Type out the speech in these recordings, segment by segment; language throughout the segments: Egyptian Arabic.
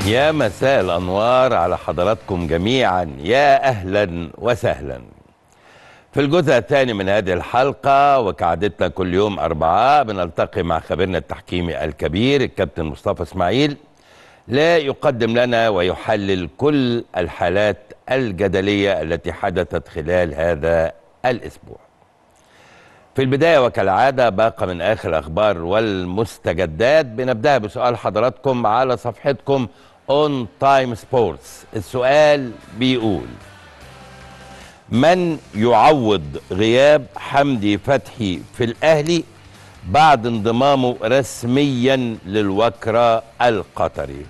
يا مساء الأنوار على حضراتكم جميعا يا أهلا وسهلا في الجزء الثاني من هذه الحلقة وكعادتنا كل يوم أربعاء بنلتقي مع خبيرنا التحكيمي الكبير الكابتن مصطفى إسماعيل لا يقدم لنا ويحلل كل الحالات الجدلية التي حدثت خلال هذا الأسبوع في البداية وكالعادة باقة من آخر الأخبار والمستجدات بنبدأها بسؤال حضراتكم على صفحتكم اون تايم سبورتس السؤال بيقول من يعوض غياب حمدي فتحي في الأهلي بعد انضمامه رسميا للوكرة القطري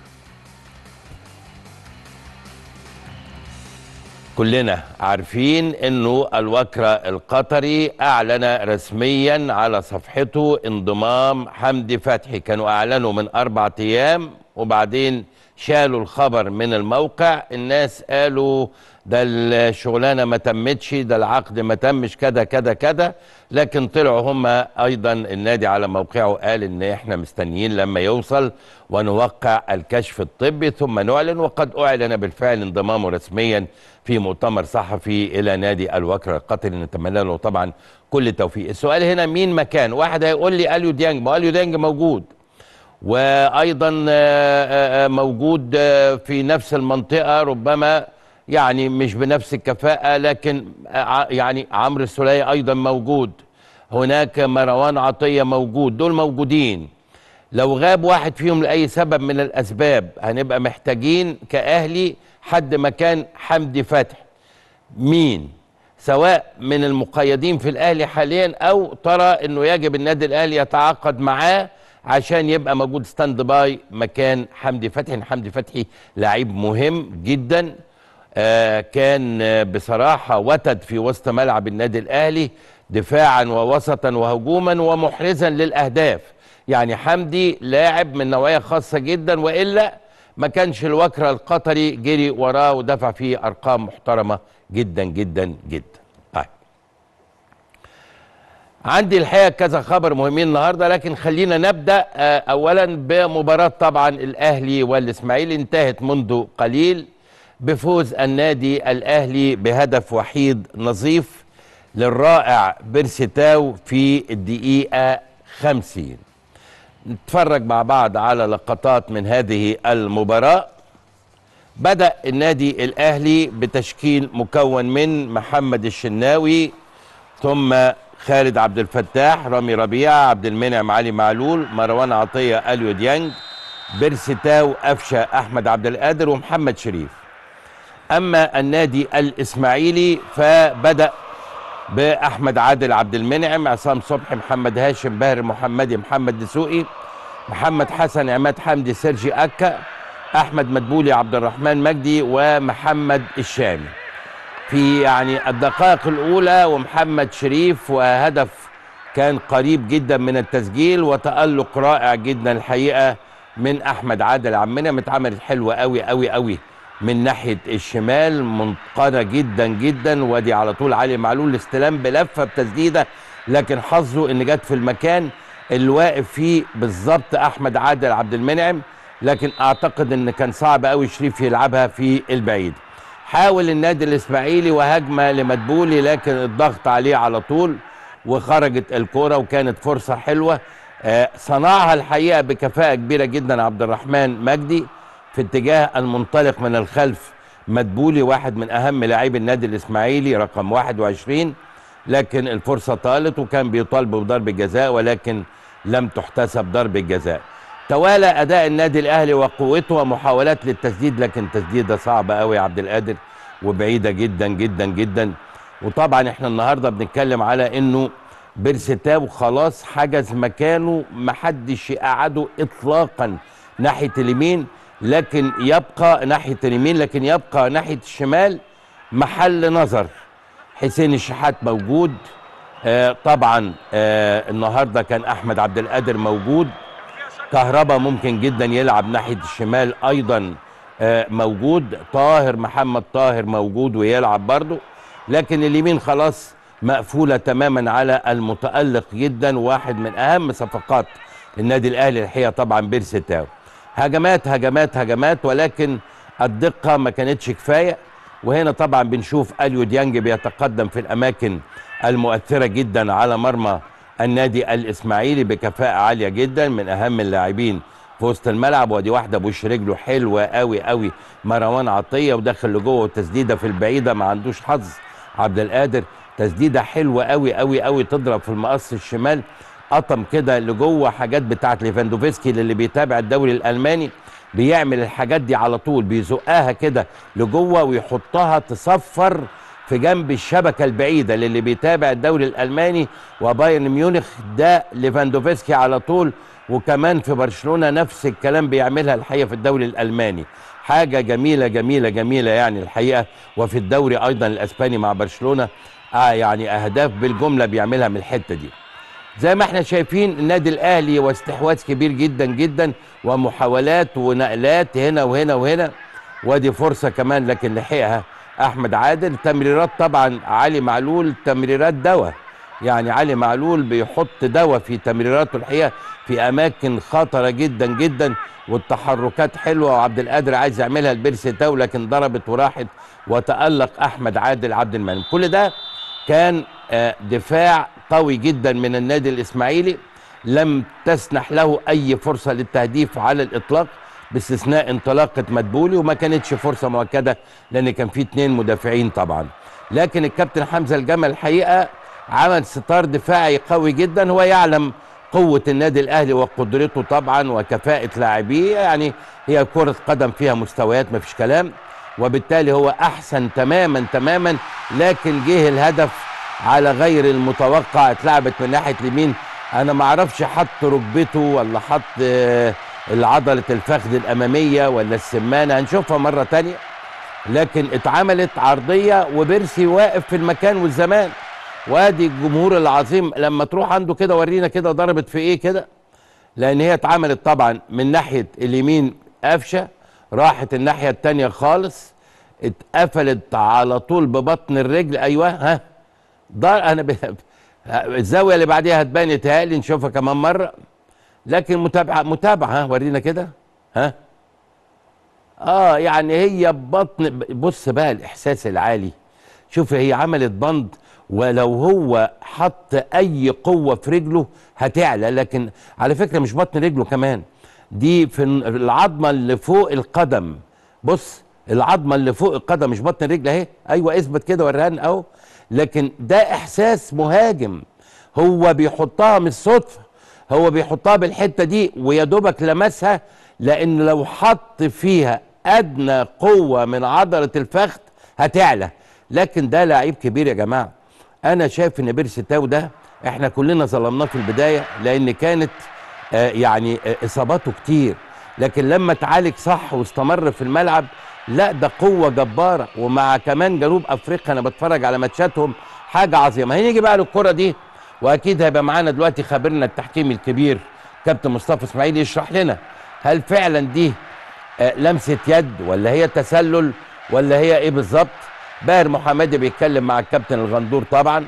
كلنا عارفين انه الوكرة القطري اعلن رسميا على صفحته انضمام حمدي فتحي كانوا اعلنوا من اربع ايام وبعدين شالوا الخبر من الموقع الناس قالوا ده الشغلانه ما تمتش ده العقد ما تمش كذا كذا كذا لكن طلعوا هم ايضا النادي على موقعه قال ان احنا مستنيين لما يوصل ونوقع الكشف الطبي ثم نعلن وقد اعلن بالفعل انضمامه رسميا في مؤتمر صحفي الى نادي الوكره القطري نتمنى له طبعا كل التوفيق السؤال هنا مين مكان واحد هيقول لي اليو ديانج ما اليو ديانج موجود وايضا موجود في نفس المنطقه ربما يعني مش بنفس الكفاءه لكن يعني عمرو السوليه ايضا موجود هناك مروان عطيه موجود دول موجودين لو غاب واحد فيهم لاي سبب من الاسباب هنبقى محتاجين كاهلي حد مكان حمدي فتحي مين سواء من المقيدين في الاهلي حاليا او ترى انه يجب النادي الاهلي يتعاقد معاه عشان يبقى موجود ستاند باي مكان حمدي فتحي حمدي فتحي لعيب مهم جدا آه كان آه بصراحه وتد في وسط ملعب النادي الاهلي دفاعا ووسطا وهجوما ومحرزا للاهداف يعني حمدي لاعب من نوعيه خاصه جدا والا ما كانش الوكرة القطري جري وراه ودفع فيه ارقام محترمه جدا جدا جدا طيب عندي الحقيقه كذا خبر مهمين النهارده لكن خلينا نبدا اولا بمباراه طبعا الاهلي والاسماعيلي انتهت منذ قليل بفوز النادي الاهلي بهدف وحيد نظيف للرائع بيرسيتاو في الدقيقه 50 نتفرج مع بعض على لقطات من هذه المباراه بدا النادي الاهلي بتشكيل مكون من محمد الشناوي ثم خالد عبد الفتاح رامي ربيعه عبد المنعم علي معلول مروان عطيه اليو ديانج بيرسيتاو قفشه احمد عبد القادر ومحمد شريف اما النادي الاسماعيلي فبدا باحمد عادل عبد المنعم عصام صبحي محمد هاشم باهر محمدي محمد دسوقي محمد حسن عماد حمدي سيرجي اكا احمد مدبولي عبد الرحمن مجدي ومحمد الشامي في يعني الدقائق الاولى ومحمد شريف وهدف كان قريب جدا من التسجيل وتالق رائع جدا الحقيقه من احمد عادل عمنا اتعملت حلوه قوي قوي قوي من ناحيه الشمال منقره جدا جدا وادي على طول علي معلول الاستلام بلفه بتسديده لكن حظه ان جت في المكان اللي واقف فيه بالظبط احمد عادل عبد المنعم لكن اعتقد ان كان صعب قوي شريف يلعبها في البعيد حاول النادي الاسماعيلي وهجمه لمدبولي لكن الضغط عليه على طول وخرجت الكوره وكانت فرصه حلوه آه صنعها الحقيقه بكفاءه كبيره جدا عبد الرحمن مجدي في اتجاه المنطلق من الخلف مدبولي واحد من اهم لاعبي النادي الاسماعيلي رقم 21 لكن الفرصه طالت وكان بيطالب بضرب جزاء ولكن لم تحتسب ضرب الجزاء توالى اداء النادي الاهلي وقوته ومحاولات للتسديد لكن تسديده صعبه قوي يا عبد القادر وبعيده جدا جدا جدا وطبعا احنا النهارده بنتكلم على انه بيرسيتاو خلاص حجز مكانه محدش يقعده اطلاقا ناحيه اليمين لكن يبقى ناحيه اليمين لكن يبقى ناحيه الشمال محل نظر حسين الشحات موجود آه طبعا آه النهارده كان احمد عبد القادر موجود كهربا ممكن جدا يلعب ناحيه الشمال ايضا آه موجود طاهر محمد طاهر موجود ويلعب برضه لكن اليمين خلاص مقفوله تماما على المتالق جدا واحد من اهم صفقات النادي الاهلي الحقيقه طبعا بيرسيتاو هجمات هجمات هجمات ولكن الدقه ما كانتش كفايه وهنا طبعا بنشوف اليو ديانج بيتقدم في الاماكن المؤثره جدا على مرمى النادي الاسماعيلي بكفاءه عاليه جدا من اهم اللاعبين في وسط الملعب ودي واحده بوش رجله حلوه قوي قوي مروان عطيه ودخل لجوه وتسديده في البعيده ما عندوش حظ عبد القادر تسديده حلوه قوي قوي قوي تضرب في المقص الشمال قطم كده لجوه حاجات بتاعت ليفاندوفسكي اللي بيتابع الدوري الالماني بيعمل الحاجات دي على طول بيزقها كده لجوه ويحطها تصفر في جنب الشبكه البعيده للي بيتابع الدوري الالماني وبايرن ميونخ ده ليفاندوفسكي على طول وكمان في برشلونه نفس الكلام بيعملها الحقيقه في الدوري الالماني حاجه جميله جميله جميله يعني الحقيقه وفي الدوري ايضا الاسباني مع برشلونه آه يعني اهداف بالجمله بيعملها من الحته دي زي ما احنا شايفين النادي الاهلي واستحواذ كبير جدا جدا ومحاولات ونقلات هنا وهنا وهنا وادي فرصه كمان لكن لحقها احمد عادل تمريرات طبعا علي معلول تمريرات دواء يعني علي معلول بيحط دواء في تمريراته الحقيقه في اماكن خطره جدا جدا والتحركات حلوه وعبد القادر عايز يعملها البيرسي تاو لكن ضربت وراحت وتالق احمد عادل عبد المنعم كل ده كان آه، دفاع قوي جدا من النادي الاسماعيلي لم تسنح له اي فرصه للتهديف على الاطلاق باستثناء انطلاقه مدبولي وما كانتش فرصه مؤكده لان كان في اتنين مدافعين طبعا لكن الكابتن حمزه الجمل الحقيقه عمل ستار دفاعي قوي جدا هو يعلم قوة النادي الأهلي وقدرته طبعا وكفاءة لاعبيه يعني هي كرة قدم فيها مستويات ما فيش كلام وبالتالي هو أحسن تماما تماما لكن جه الهدف على غير المتوقع اتلعبت من ناحية اليمين أنا ما أعرفش حط ركبته ولا حط آه، العضلة الفخذ الأمامية ولا السمانة هنشوفها مرة تانية لكن اتعملت عرضية وبيرسي واقف في المكان والزمان وادي الجمهور العظيم لما تروح عنده كده ورينا كده ضربت في ايه كده لان هي اتعملت طبعا من ناحيه اليمين قفشه راحت الناحيه التانية خالص اتقفلت على طول ببطن الرجل ايوه ها ضر انا ب... الزاويه اللي بعديها هتبان يتهيألي نشوفها كمان مره لكن متابعه متابعه ها ورينا كده ها اه يعني هي بطن بص بقى الاحساس العالي شوف هي عملت بند ولو هو حط اي قوه في رجله هتعلى لكن على فكره مش بطن رجله كمان دي في العظمه اللي فوق القدم بص العظمه اللي فوق القدم مش بطن الرجل اهي ايوه اثبت كده وريهان اهو لكن ده احساس مهاجم هو بيحطها من الصدفه هو بيحطها بالحته دي ويا دوبك لمسها لان لو حط فيها ادنى قوه من عضله الفخذ هتعلى لكن ده لعيب كبير يا جماعه انا شايف ان بيرسي تاو ده احنا كلنا ظلمناه في البدايه لان كانت آه يعني آه اصاباته كتير لكن لما اتعالج صح واستمر في الملعب لا ده قوه جباره ومع كمان جنوب افريقيا انا بتفرج على ماتشاتهم حاجه عظيمه هنيجي بقى للكره دي واكيد هيبقى معانا دلوقتي خبيرنا التحكيمي الكبير كابتن مصطفى اسماعيل يشرح لنا هل فعلا دي آه لمسه يد ولا هي تسلل ولا هي ايه بالظبط باهر محمدي بيتكلم مع الكابتن الغندور طبعا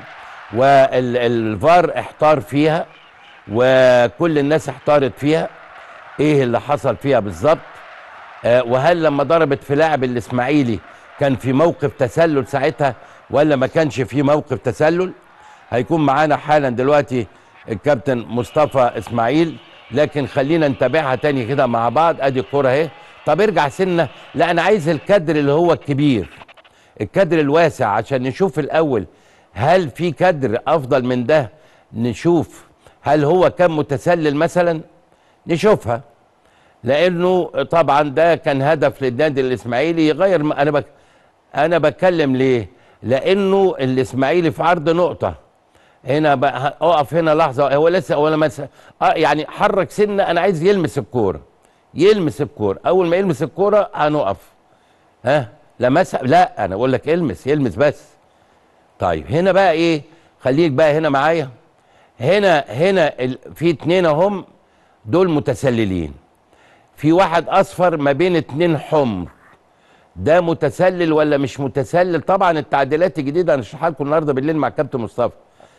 والفار احتار فيها وكل الناس احتارت فيها ايه اللي حصل فيها بالظبط آه وهل لما ضربت في لاعب الاسماعيلي كان في موقف تسلل ساعتها ولا ما كانش في موقف تسلل هيكون معانا حالا دلوقتي الكابتن مصطفى اسماعيل لكن خلينا نتابعها تاني كده مع بعض ادي الكوره اهي طب ارجع سنه لا انا عايز الكادر اللي هو الكبير الكادر الواسع عشان نشوف الاول هل في كادر افضل من ده نشوف هل هو كان متسلل مثلا نشوفها لانه طبعا ده كان هدف للنادي الاسماعيلي يغير م- انا بك انا بتكلم ليه لانه الاسماعيلي في عرض نقطه هنا بقى اقف هنا لحظه هو لسه ولا مس... اه يعني حرك سنه انا عايز يلمس الكوره يلمس الكوره اول ما يلمس الكوره هنقف ها لمسها لا انا بقول لك المس يلمس بس طيب هنا بقى ايه خليك بقى هنا معايا هنا هنا ال... في اتنين اهم دول متسللين في واحد اصفر ما بين اتنين حمر ده متسلل ولا مش متسلل طبعا التعديلات الجديده هنشرحها لكم النهارده بالليل مع الكابتن مصطفى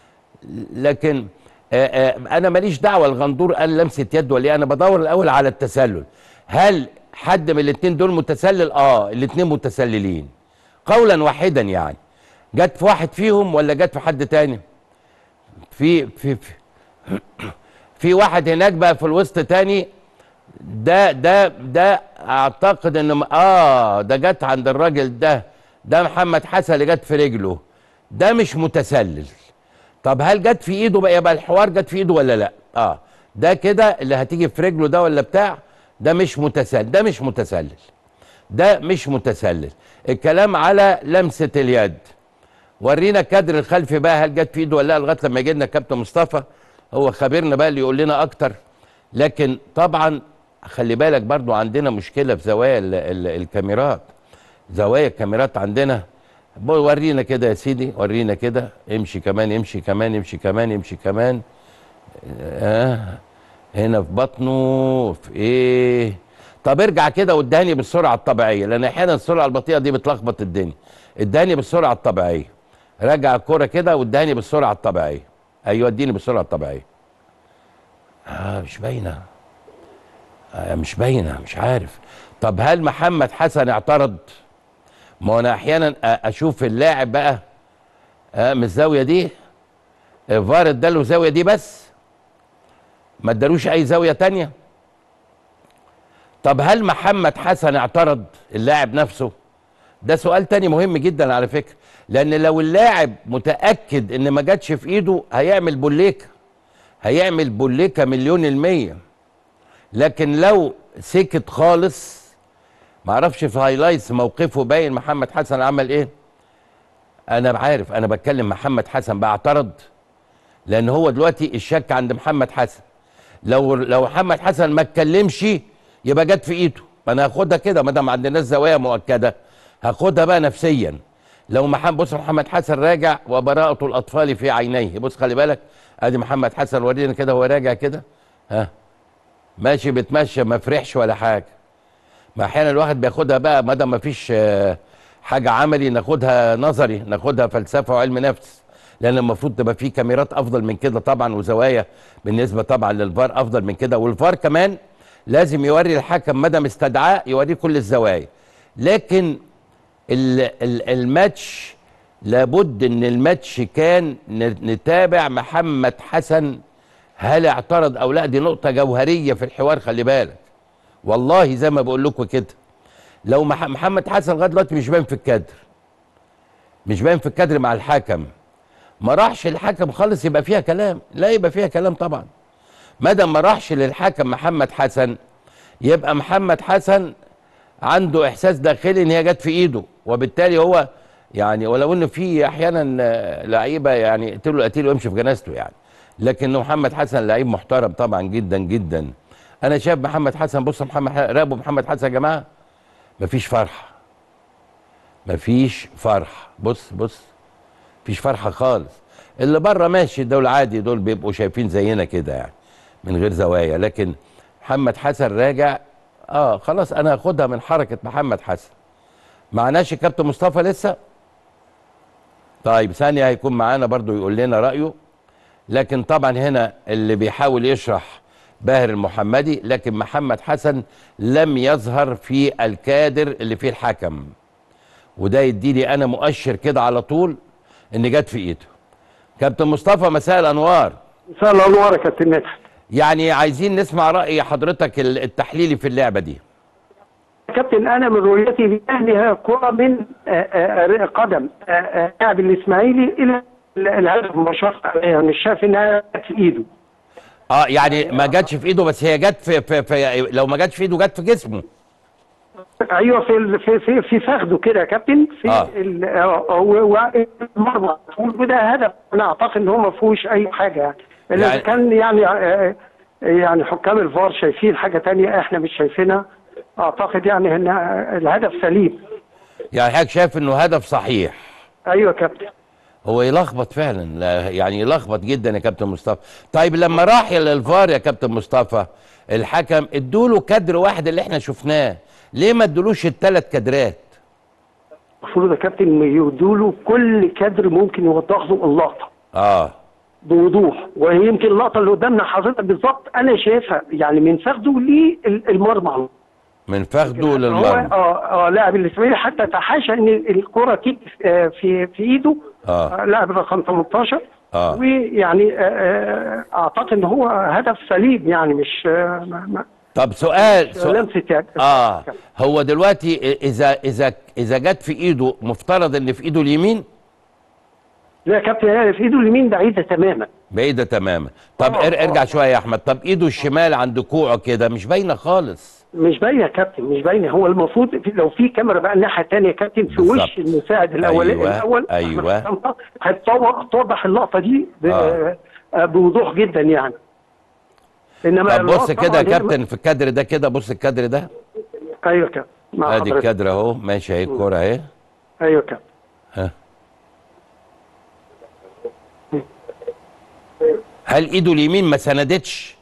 لكن آآ آآ انا ماليش دعوه الغندور قال لمسه يد ولا إيه، انا بدور الاول على التسلل هل حد من الاثنين دول متسلل اه الاثنين متسللين قولا واحدا يعني جت في واحد فيهم ولا جت في حد تاني في في في, في واحد هناك بقى في الوسط تاني ده ده ده اعتقد ان م- اه ده جت عند الراجل ده ده محمد حسن اللي جت في رجله ده مش متسلل طب هل جت في ايده بقى يبقى الحوار جت في ايده ولا لا اه ده كده اللي هتيجي في رجله ده ولا بتاع ده مش متسلل ده مش متسلل ده مش متسلل الكلام على لمسة اليد ورينا الكادر الخلفي بقى هل جت في ايده ولا لا لغايه لما يجي لنا كابتن مصطفى هو خبيرنا بقى اللي يقول لنا اكتر لكن طبعا خلي بالك برضو عندنا مشكله في زوايا ال ال الكاميرات زوايا الكاميرات عندنا بو- ورينا كده يا سيدي ورينا كده امشي كمان امشي كمان امشي كمان امشي كمان آه هنا في بطنه في ايه طب ارجع كده وادهاني بالسرعه الطبيعيه لان احيانا السرعه البطيئه دي بتلخبط الدنيا ادهاني بالسرعه الطبيعيه رجع الكوره كده وادهاني بالسرعه الطبيعيه ايوه اديني بالسرعه الطبيعيه اه مش باينه آه مش باينه مش عارف طب هل محمد حسن اعترض ما انا احيانا أ- اشوف اللاعب بقى آه من الزاويه دي فار اداله زاويه دي بس ما ادالوش اي زاويه تانية طب هل محمد حسن اعترض اللاعب نفسه ده سؤال تاني مهم جدا على فكره لان لو اللاعب متاكد ان ما جاتش في ايده هيعمل بوليكه هيعمل بوليكه مليون الميه لكن لو سكت خالص معرفش في هايلايتس موقفه باين محمد حسن عمل ايه انا عارف انا بتكلم محمد حسن بقى اعترض لان هو دلوقتي الشك عند محمد حسن لو لو محمد حسن ما اتكلمش يبقى جت في ايده ما انا هاخدها كده ما دام ما عندناش زوايا مؤكده هاخدها بقى نفسيا لو محمد بص محمد حسن راجع وبراءة الاطفال في عينيه بص خلي بالك ادي محمد حسن ورينا كده هو راجع كده ها ماشي بتمشى ما فرحش ولا حاجه ما احيانا الواحد بياخدها بقى ما دام ما فيش آه، حاجه عملي ناخدها نظري ناخدها فلسفه وعلم نفس لان المفروض تبقى في كاميرات افضل من كده طبعا وزوايا بالنسبه طبعا للفار افضل من كده والفار كمان لازم يوري الحكم ما دام استدعاه يوريه كل الزوايا لكن ال- ال- الماتش لابد ان الماتش كان ن- نتابع محمد حسن هل اعترض او لا دي نقطه جوهريه في الحوار خلي بالك والله زي ما بقول لكم كده لو مح- محمد حسن لغايه دلوقتي مش باين في الكادر مش باين في الكادر مع الحكم ما راحش الحكم خالص يبقى فيها كلام لا يبقى فيها كلام طبعا ما دام ما راحش للحكم محمد حسن يبقى محمد حسن عنده احساس داخلي ان هي جت في ايده وبالتالي هو يعني ولو ان في احيانا آه، لعيبه يعني اقتلوا القتيل ويمشي في جنازته يعني لكن محمد حسن لعيب محترم طبعا جدا جدا انا شايف محمد حسن بص محمد ح- راقبوا محمد حسن يا جماعه مفيش فرحه مفيش فرحه بص بص مفيش فرحه خالص اللي بره ماشي دول عادي دول بيبقوا شايفين زينا كده يعني من غير زوايا لكن محمد حسن راجع اه خلاص انا هاخدها من حركه محمد حسن معناش الكابتن مصطفى لسه طيب ثانيه هيكون معانا برضو يقول لنا رايه لكن طبعا هنا اللي بيحاول يشرح باهر المحمدي لكن محمد حسن لم يظهر في الكادر اللي فيه الحكم وده يديني انا مؤشر كده على طول ان جت في ايده كابتن مصطفى مساء الانوار مساء الانوار يا كابتن مدحت يعني عايزين نسمع راي حضرتك ال- التحليلي في اللعبه دي كابتن انا من رؤيتي للاهلي هي كره من آه، آه، قدم آه، آه، لاعب الاسماعيلي الى ال- الهدف مباشره يعني مش شايف انها جت في ايده اه يعني ما جاتش في ايده بس هي جت في, في, في لو ما جاتش في ايده جت في جسمه ايوه في ال- في في, في فخده كده يا كابتن في آه. ال- آه، هو المرمى وده هدف انا اعتقد ان هو ما فيهوش اي حاجه يعني الا يعني- يعني كان يعني آه، يعني حكام الفار شايفين حاجه تانية احنا مش شايفينها اعتقد يعني ان الهدف سليم يعني حضرتك شايف انه هدف صحيح ايوه يا كابتن هو يلخبط فعلا لا يعني يلخبط جدا يا كابتن مصطفى طيب لما راح للفار يا كابتن مصطفى الحكم ادوله كادر واحد اللي احنا شفناه ليه ما ادولوش الثلاث كادرات المفروض يا كابتن يدوا له كل كادر ممكن يوضح له اللقطه اه بوضوح ويمكن اللقطه اللي قدامنا حضرتك بالظبط انا شايفها يعني من فخده للمرمى من فخده هو للمرمى اه اه لاعب الاسماعيلي حتى تحاشى ان الكره تيجي آه، في في ايده اه لاعب رقم 18 اه ويعني آه، آه، اعتقد ان هو هدف سليم يعني مش آه، ما- ما- طب سؤال سؤال لمسه يد. اه هو دلوقتي اذا اذا اذا جت في ايده مفترض ان في ايده اليمين لا يا كابتن هي في ايده اليمين بعيده تماما بعيده تماما طب آه، ار- ارجع آه. شويه يا احمد طب ايده الشمال عند كوعه كده مش باينه خالص مش باينه يا كابتن مش باينه هو المفروض في لو في كاميرا بقى الناحيه الثانيه يا كابتن في بالظبط. وش المساعد الاول أيوة، الاول أيوة. أحمد حسام هتطوع- توضح اللقطه دي ب- آه. آه، بوضوح جدا يعني انما طب بص اللقطة كده يا طبعاً هي- كابتن في الكادر ده كده بص الكادر ده ايوه يا كابتن مع ادي حضرتك الكادر اهو ماشي اهي الكوره اهي ايوه يا كابتن ها هل ايده اليمين ما سندتش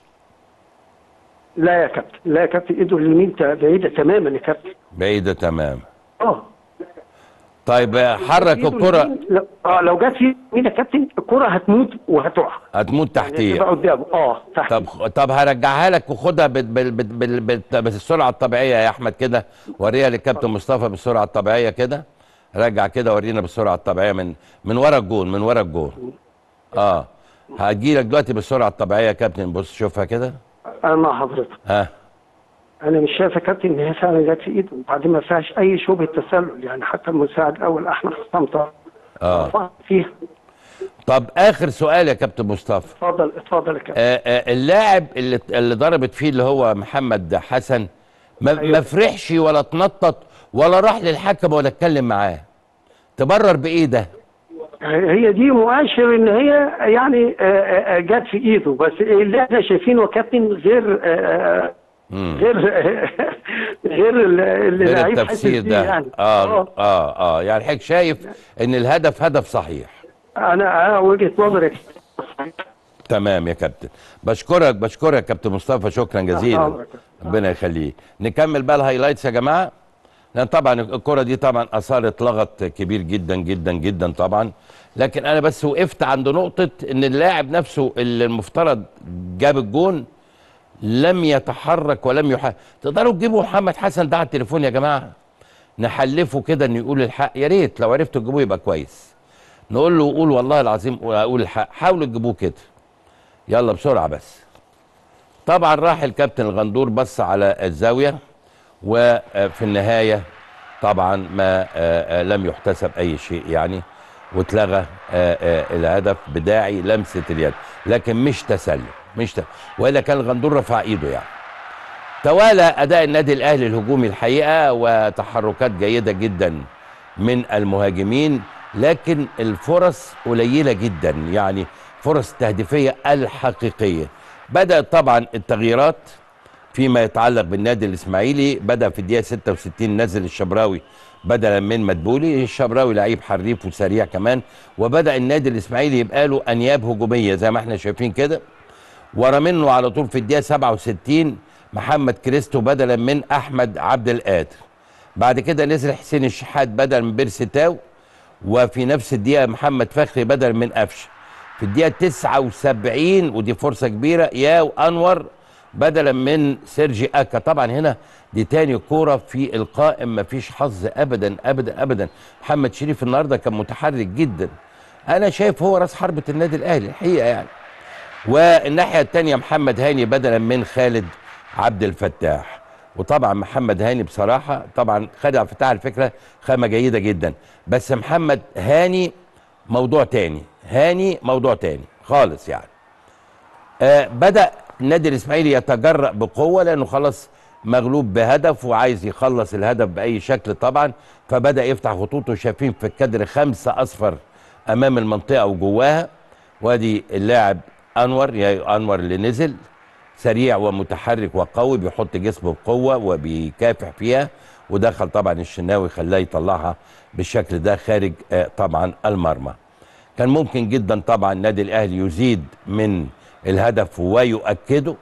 لا يا كابتن لا يا كابتن ايده اليمين ت- بعيده تماما يا كابتن بعيده تمام اه طيب حرك إيده الكره اليمين- لو- اه لو جت في اليمين يا كابتن الكره هتموت وهتقع هتموت يعني تحتيه تبقى قدامه اه تحت طب طب هرجعها لك وخدها بال بال بال بال بال بالسرعه الطبيعيه يا احمد كده وريها للكابتن مصطفى بالسرعه الطبيعيه كده رجع كده ورينا بالسرعه الطبيعيه من من ورا الجون من ورا الجون اه هجي لك دلوقتي بالسرعه الطبيعيه يا كابتن بص شوفها كده انا مع حضرتك ها انا مش شايف يا كابتن ان هي فعلا جت في ايده وبعدين ما فيهاش اي شبهه تسلل يعني حتى المساعد الاول احمد حسام طه اه فيها طب اخر سؤال يا كابتن مصطفى اتفضل اتفضل يا كابتن آه آه اللاعب اللي اللي ضربت فيه اللي هو محمد حسن ما, أيوة. ما فرحش ولا اتنطط ولا راح للحكم ولا اتكلم معاه تبرر بايه ده هي دي مؤشر ان هي يعني آه، آه، آه، جت في ايده بس اللي احنا شايفينه يا كابتن غير آه، مم. غير غير اللي غير اللعيب حاسس التفسير بيه ده يعني اه اه اه يعني حضرتك شايف ان الهدف هدف صحيح انا انا وجهه نظري تمام يا كابتن بشكرك بشكرك يا كابتن مصطفى شكرا جزيلا أمرك. ربنا يخليك نكمل بقى الهايلايتس يا جماعه لان طبعا الكره دي طبعا اثارت لغط كبير جدا جدا جدا طبعا لكن انا بس وقفت عند نقطه ان اللاعب نفسه اللي المفترض جاب الجون لم يتحرك ولم يح تقدروا تجيبوا محمد حسن ده على التليفون يا جماعه نحلفه كده انه يقول الحق يا ريت لو عرفتوا تجيبوه يبقى كويس نقول له قول والله العظيم اقول الحق حاولوا تجيبوه كده يلا بسرعه بس طبعا راح الكابتن الغندور بص على الزاويه وفي النهايه طبعا ما آه، آه، لم يحتسب اي شيء يعني واتلغى آه، آه، الهدف بداعي لمسه اليد لكن مش تسلل مش تسلل. والا كان الغندور رفع ايده يعني توالى اداء النادي الاهلي الهجومي الحقيقه وتحركات جيده جدا من المهاجمين لكن الفرص قليله جدا يعني فرص تهديفيه الحقيقيه بدات طبعا التغييرات فيما يتعلق بالنادي الاسماعيلي بدا في الدقيقه 66 نزل الشبراوي بدلا من مدبولي الشبراوي لعيب حريف وسريع كمان وبدا النادي الاسماعيلي يبقى له انياب هجوميه زي ما احنا شايفين كده ورا منه على طول في الدقيقه 67 محمد كريستو بدلا من احمد عبد القادر بعد كده نزل حسين الشحات بدل من بيرسي تاو وفي نفس الدقيقه محمد فخري بدل من قفشه في الدقيقه 79 ودي فرصه كبيره ياو انور بدلا من سيرجي اكا طبعا هنا دي تاني كوره في القائم مفيش حظ ابدا ابدا ابدا محمد شريف النهارده كان متحرك جدا انا شايف هو راس حربه النادي الاهلي الحقيقه يعني والناحيه الثانيه محمد هاني بدلا من خالد عبد الفتاح وطبعا محمد هاني بصراحه طبعا خالد عبد الفتاح على فكره خامه جيده جدا بس محمد هاني موضوع تاني هاني موضوع تاني خالص يعني آه بدا النادي الاسماعيلي يتجرأ بقوه لانه خلاص مغلوب بهدف وعايز يخلص الهدف باي شكل طبعا فبدا يفتح خطوطه شايفين في الكادر خمسه اصفر امام المنطقه وجواها وادي اللاعب انور يا انور اللي نزل سريع ومتحرك وقوي بيحط جسمه بقوه وبيكافح فيها ودخل طبعا الشناوي خلاه يطلعها بالشكل ده خارج آه، طبعا المرمى كان ممكن جدا طبعا النادي الاهلي يزيد من الهدف ويؤكده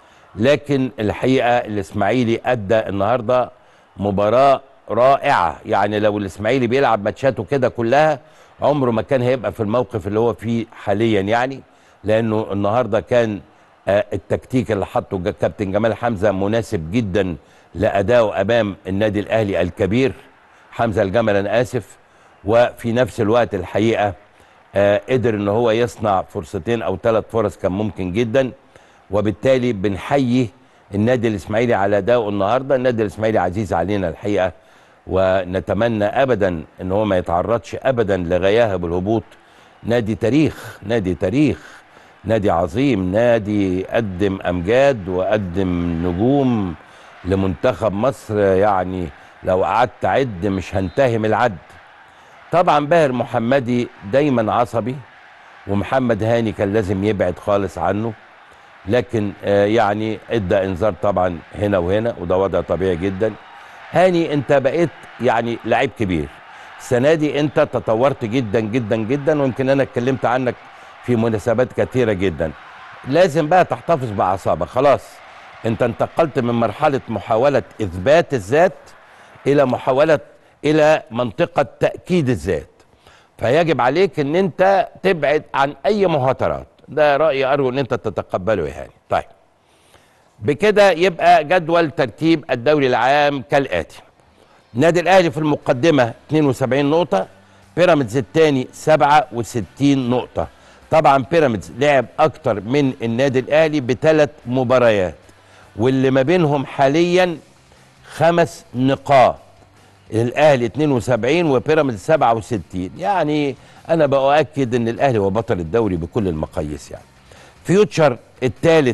لكن الحقيقه الاسماعيلي ادى النهارده مباراه رائعه يعني لو الاسماعيلي بيلعب ماتشاته كده كلها عمره ما كان هيبقى في الموقف اللي هو فيه حاليا يعني لانه النهارده كان آه، التكتيك اللي حطه جا- كابتن جمال حمزه مناسب جدا لادائه امام النادي الاهلي الكبير حمزه الجمل انا اسف وفي نفس الوقت الحقيقه آه قدر ان هو يصنع فرصتين او ثلاث فرص كان ممكن جدا وبالتالي بنحيي النادي الاسماعيلي على ادائه النهارده النادي الاسماعيلي عزيز علينا الحقيقه ونتمنى ابدا ان هو ما يتعرضش ابدا لغياهب الهبوط نادي تاريخ نادي تاريخ نادي عظيم نادي قدم امجاد وقدم نجوم لمنتخب مصر يعني لو قعدت اعد مش هنتهي من العد طبعا باهر محمدي دايما عصبي ومحمد هاني كان لازم يبعد خالص عنه لكن آه يعني ادى انذار طبعا هنا وهنا وده وضع طبيعي جدا هاني انت بقيت يعني لعيب كبير السنه دي انت تطورت جدا جدا جدا ويمكن انا اتكلمت عنك في مناسبات كثيره جدا لازم بقى تحتفظ باعصابك خلاص انت انتقلت من مرحله محاوله اثبات الذات الى محاوله الى منطقه تاكيد الذات فيجب عليك ان انت تبعد عن اي مهاترات ده رايي ارجو ان انت تتقبله يا هاني طيب بكده يبقى جدول ترتيب الدوري العام كالاتي النادي الاهلي في المقدمه 72 نقطه بيراميدز الثاني 67 نقطه طبعا بيراميدز لعب اكتر من النادي الاهلي بثلاث مباريات واللي ما بينهم حاليا خمس نقاط الاهلي 72 وبيراميدز 67 يعني انا باؤكد ان الاهلي هو بطل الدوري بكل المقاييس يعني فيوتشر الثالث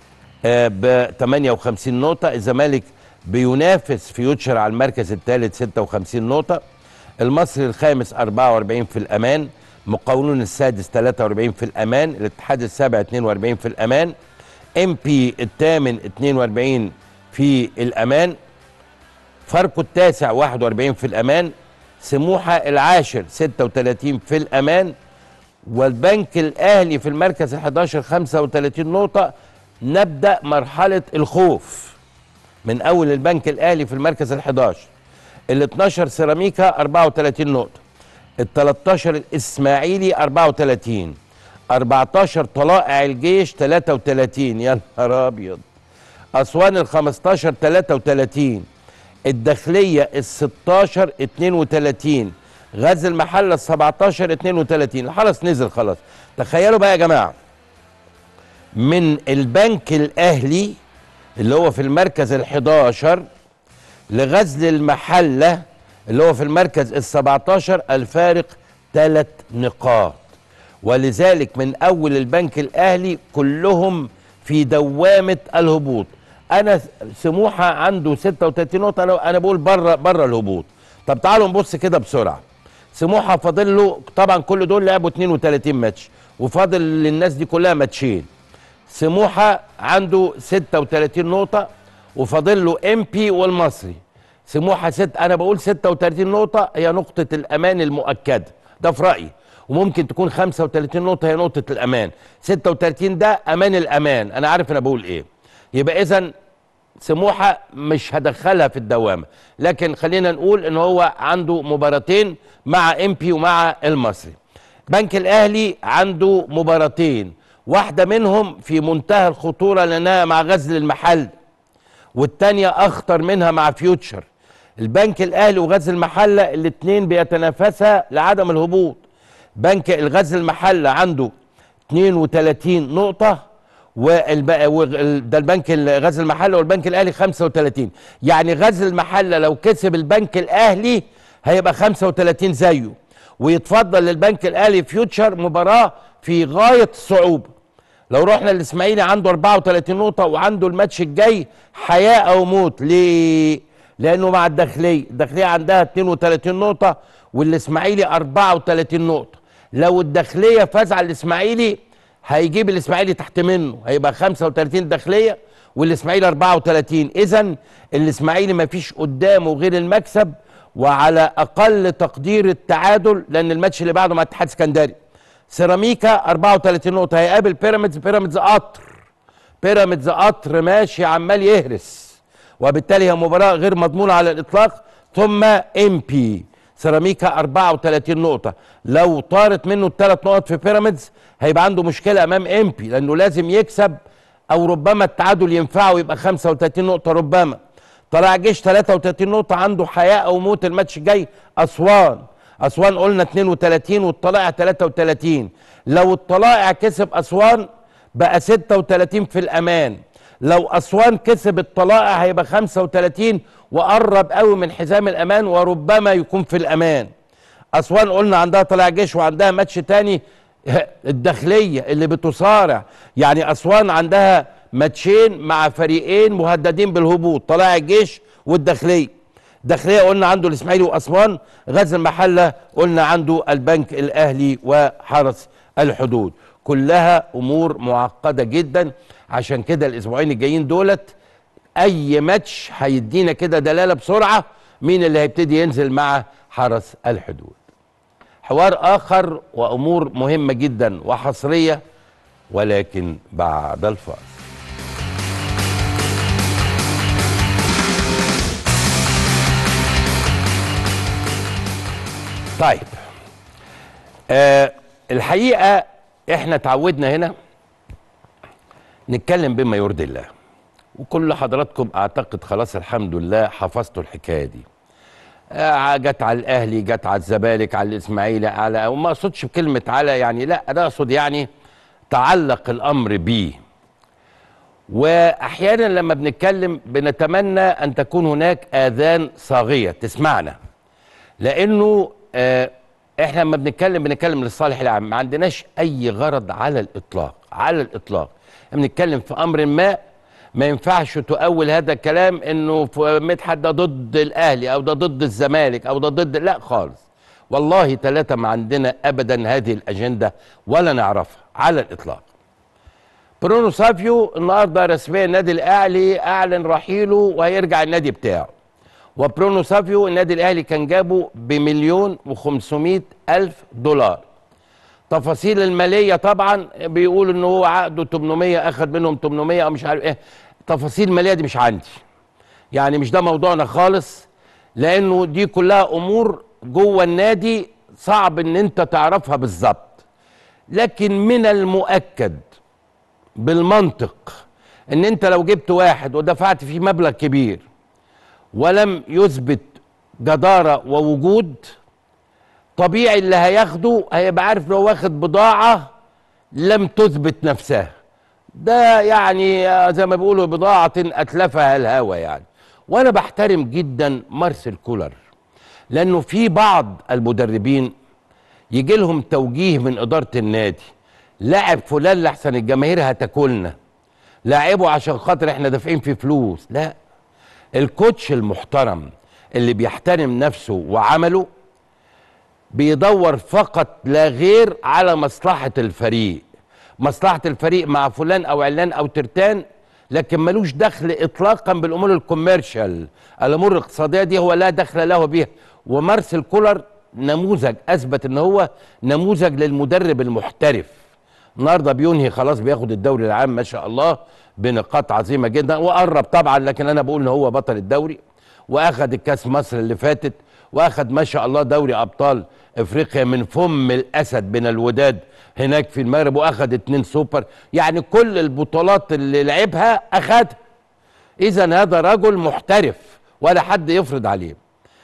ب 58 نقطه الزمالك بينافس فيوتشر على المركز الثالث 56 نقطه المصري الخامس 44 في الامان مقاولون السادس 43 في الامان الاتحاد السابع 42 في الامان ام بي الثامن 42 في الامان فاركو التاسع 41 في الامان سموحه العاشر 36 في الامان والبنك الاهلي في المركز ال 11 35 نقطه نبدا مرحله الخوف من اول البنك الاهلي في المركز ال 11 ال 12 سيراميكا 34 نقطه ال 13 الاسماعيلي 34 14 طلائع الجيش 33 يا نهار ابيض اسوان ال 15 33 الداخليه ال 16 32 غزل المحله ال 17 32 الحرس نزل خلاص تخيلوا بقى يا جماعه من البنك الاهلي اللي هو في المركز ال 11 لغزل المحله اللي هو في المركز ال 17 الفارق ثلاث نقاط ولذلك من اول البنك الاهلي كلهم في دوامه الهبوط انا سموحه عنده 36 نقطه انا انا بقول بره بره الهبوط طب تعالوا نبص كده بسرعه سموحه فاضل له طبعا كل دول لعبوا 32 ماتش وفاضل للناس دي كلها ماتشين سموحه عنده 36 نقطه وفاضل له ام بي والمصري سموحه ست انا بقول 36 نقطه هي نقطه الامان المؤكده ده في رايي وممكن تكون 35 نقطه هي نقطه الامان 36 ده امان الامان انا عارف انا بقول ايه يبقى اذا سموحه مش هدخلها في الدوامه لكن خلينا نقول ان هو عنده مباراتين مع ام بي ومع المصري بنك الاهلي عنده مباراتين واحده منهم في منتهى الخطوره لانها مع غزل المحل والتانيه اخطر منها مع فيوتشر البنك الاهلي وغزل المحله الاثنين بيتنافسا لعدم الهبوط بنك الغزل المحله عنده 32 نقطه والب... ده البنك غزل المحله والبنك الاهلي 35 يعني غزل المحله لو كسب البنك الاهلي هيبقى 35 زيه ويتفضل للبنك الاهلي فيوتشر مباراه في غايه الصعوبه لو رحنا الاسماعيلي عنده 34 نقطه وعنده الماتش الجاي حياه او موت ليه لانه مع الداخليه الداخليه عندها 32 نقطه والاسماعيلي 34 نقطه لو الداخليه فاز على الاسماعيلي هيجيب الاسماعيلي تحت منه هيبقى 35 داخليه والاسماعيلي 34 اذا الاسماعيلي ما فيش قدامه غير المكسب وعلى اقل تقدير التعادل لان الماتش اللي بعده مع اتحاد اسكندري سيراميكا 34 نقطه هيقابل بيراميدز بيراميدز قطر بيراميدز قطر ماشي عمال يهرس وبالتالي هي مباراه غير مضمونه على الاطلاق ثم ام بي سيراميكا 34 نقطة لو طارت منه الثلاث نقط في بيراميدز هيبقى عنده مشكلة أمام إمبي لأنه لازم يكسب أو ربما التعادل ينفعه يبقى 35 نقطة ربما طلائع الجيش 33 نقطة عنده حياة أو موت الماتش جاي أسوان أسوان قلنا 32 والطلائع 33 لو الطلائع كسب أسوان بقى 36 في الأمان لو أسوان كسب الطلائع هيبقى 35 وقرب قوي من حزام الأمان وربما يكون في الأمان أسوان قلنا عندها طلائع جيش وعندها ماتش تاني الداخلية اللي بتصارع يعني أسوان عندها ماتشين مع فريقين مهددين بالهبوط طلائع الجيش والداخليه الداخليه قلنا عنده الاسماعيلي واسوان غزل المحله قلنا عنده البنك الاهلي وحرس الحدود كلها امور معقده جدا عشان كده الاسبوعين الجايين دولت اي ماتش هيدينا كده دلاله بسرعه مين اللي هيبتدي ينزل مع حرس الحدود حوار اخر وامور مهمه جدا وحصريه ولكن بعد الفاصل طيب آه الحقيقه احنا اتعودنا هنا نتكلم بما يرضي الله وكل حضراتكم اعتقد خلاص الحمد لله حفظتوا الحكايه دي آه جت على الاهلي جت على الزمالك على الاسماعيلي على وما اقصدش بكلمه على يعني لا انا اقصد يعني تعلق الامر بيه واحيانا لما بنتكلم بنتمنى ان تكون هناك اذان صاغيه تسمعنا لانه آه احنا لما بنتكلم بنتكلم للصالح العام ما عندناش اي غرض على الاطلاق على الاطلاق بنتكلم في امر ما ما ينفعش تؤول هذا الكلام انه مدحت ده ضد الاهلي او ده ضد الزمالك او ده ضد لا خالص والله ثلاثة ما عندنا ابدا هذه الاجندة ولا نعرفها على الاطلاق برونو سافيو النهارده رسميا النادي الاهلي اعلن رحيله وهيرجع النادي بتاعه وبرونو سافيو النادي الاهلي كان جابه بمليون وخمسمائة الف دولار تفاصيل الماليه طبعا بيقول ان هو عقده 800 اخذ منهم 800 او مش عارف ايه تفاصيل الماليه دي مش عندي يعني مش ده موضوعنا خالص لانه دي كلها امور جوه النادي صعب ان انت تعرفها بالظبط لكن من المؤكد بالمنطق ان انت لو جبت واحد ودفعت فيه مبلغ كبير ولم يثبت جدارة ووجود طبيعي اللي هياخده هيبقى عارف لو واخد بضاعة لم تثبت نفسها ده يعني زي ما بيقولوا بضاعة أتلفها الهوى يعني وأنا بحترم جدا مارسيل كولر لأنه في بعض المدربين يجي لهم توجيه من إدارة النادي لاعب فلان لحسن الجماهير هتاكلنا لاعبه عشان خاطر احنا دافعين فيه فلوس لا الكوتش المحترم اللي بيحترم نفسه وعمله بيدور فقط لا غير على مصلحة الفريق مصلحة الفريق مع فلان أو علان أو ترتان لكن ملوش دخل إطلاقا بالأمور الكوميرشال الأمور الاقتصادية دي هو لا دخل له بيها ومارسيل كولر نموذج أثبت إن هو نموذج للمدرب المحترف النهارده بينهي خلاص بياخد الدوري العام ما شاء الله بنقاط عظيمه جدا وقرب طبعا لكن انا بقول ان هو بطل الدوري واخد الكاس مصر اللي فاتت واخد ما شاء الله دوري ابطال افريقيا من فم الاسد من الوداد هناك في المغرب واخد اتنين سوبر يعني كل البطولات اللي لعبها اخدها اذا هذا رجل محترف ولا حد يفرض عليه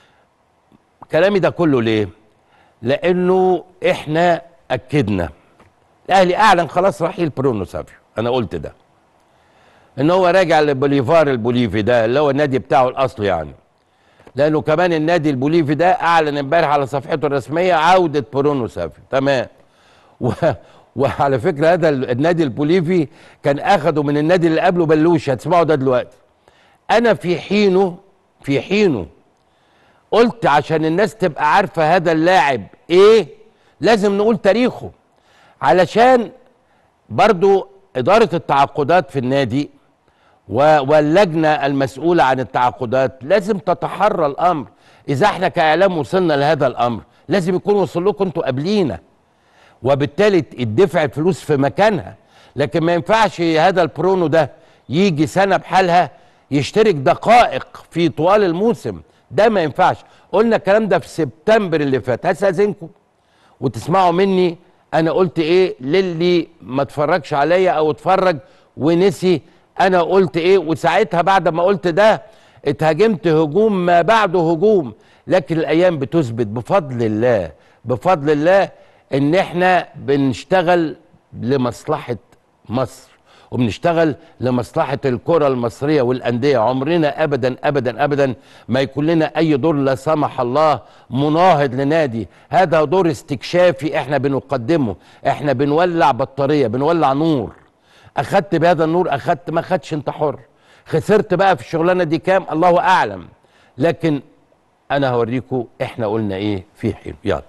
كلامي ده كله ليه لانه احنا اكدنا الاهلي اعلن خلاص رحيل برونو سافيو انا قلت ده ان هو راجع لبوليفار البوليفي ده اللي هو النادي بتاعه الاصلي يعني لانه كمان النادي البوليفي ده اعلن امبارح على صفحته الرسميه عوده برونو سافيو تمام و... وعلى فكره هذا النادي البوليفي كان اخده من النادي اللي قبله بلوش هتسمعوا ده دلوقتي انا في حينه في حينه قلت عشان الناس تبقى عارفه هذا اللاعب ايه لازم نقول تاريخه علشان برضو إدارة التعاقدات في النادي واللجنة المسؤولة عن التعاقدات لازم تتحرى الأمر إذا احنا كإعلام وصلنا لهذا الأمر لازم يكون وصل لكم انتوا قبلينا وبالتالي الدفع الفلوس في مكانها لكن ما ينفعش هذا البرونو ده يجي سنة بحالها يشترك دقائق في طوال الموسم ده ما ينفعش قلنا الكلام ده في سبتمبر اللي فات هستأذنكم وتسمعوا مني انا قلت ايه للي ما اتفرجش عليا او اتفرج ونسي انا قلت ايه وساعتها بعد ما قلت ده اتهاجمت هجوم ما بعده هجوم لكن الايام بتثبت بفضل الله بفضل الله ان احنا بنشتغل لمصلحه مصر وبنشتغل لمصلحه الكره المصريه والانديه عمرنا ابدا ابدا ابدا ما يكون لنا اي دور لا سمح الله مناهض لنادي هذا دور استكشافي احنا بنقدمه احنا بنولع بطاريه بنولع نور اخدت بهذا النور اخدت ما خدش انت حر خسرت بقى في الشغلانه دي كام الله اعلم لكن انا هوريكم احنا قلنا ايه في حين يلا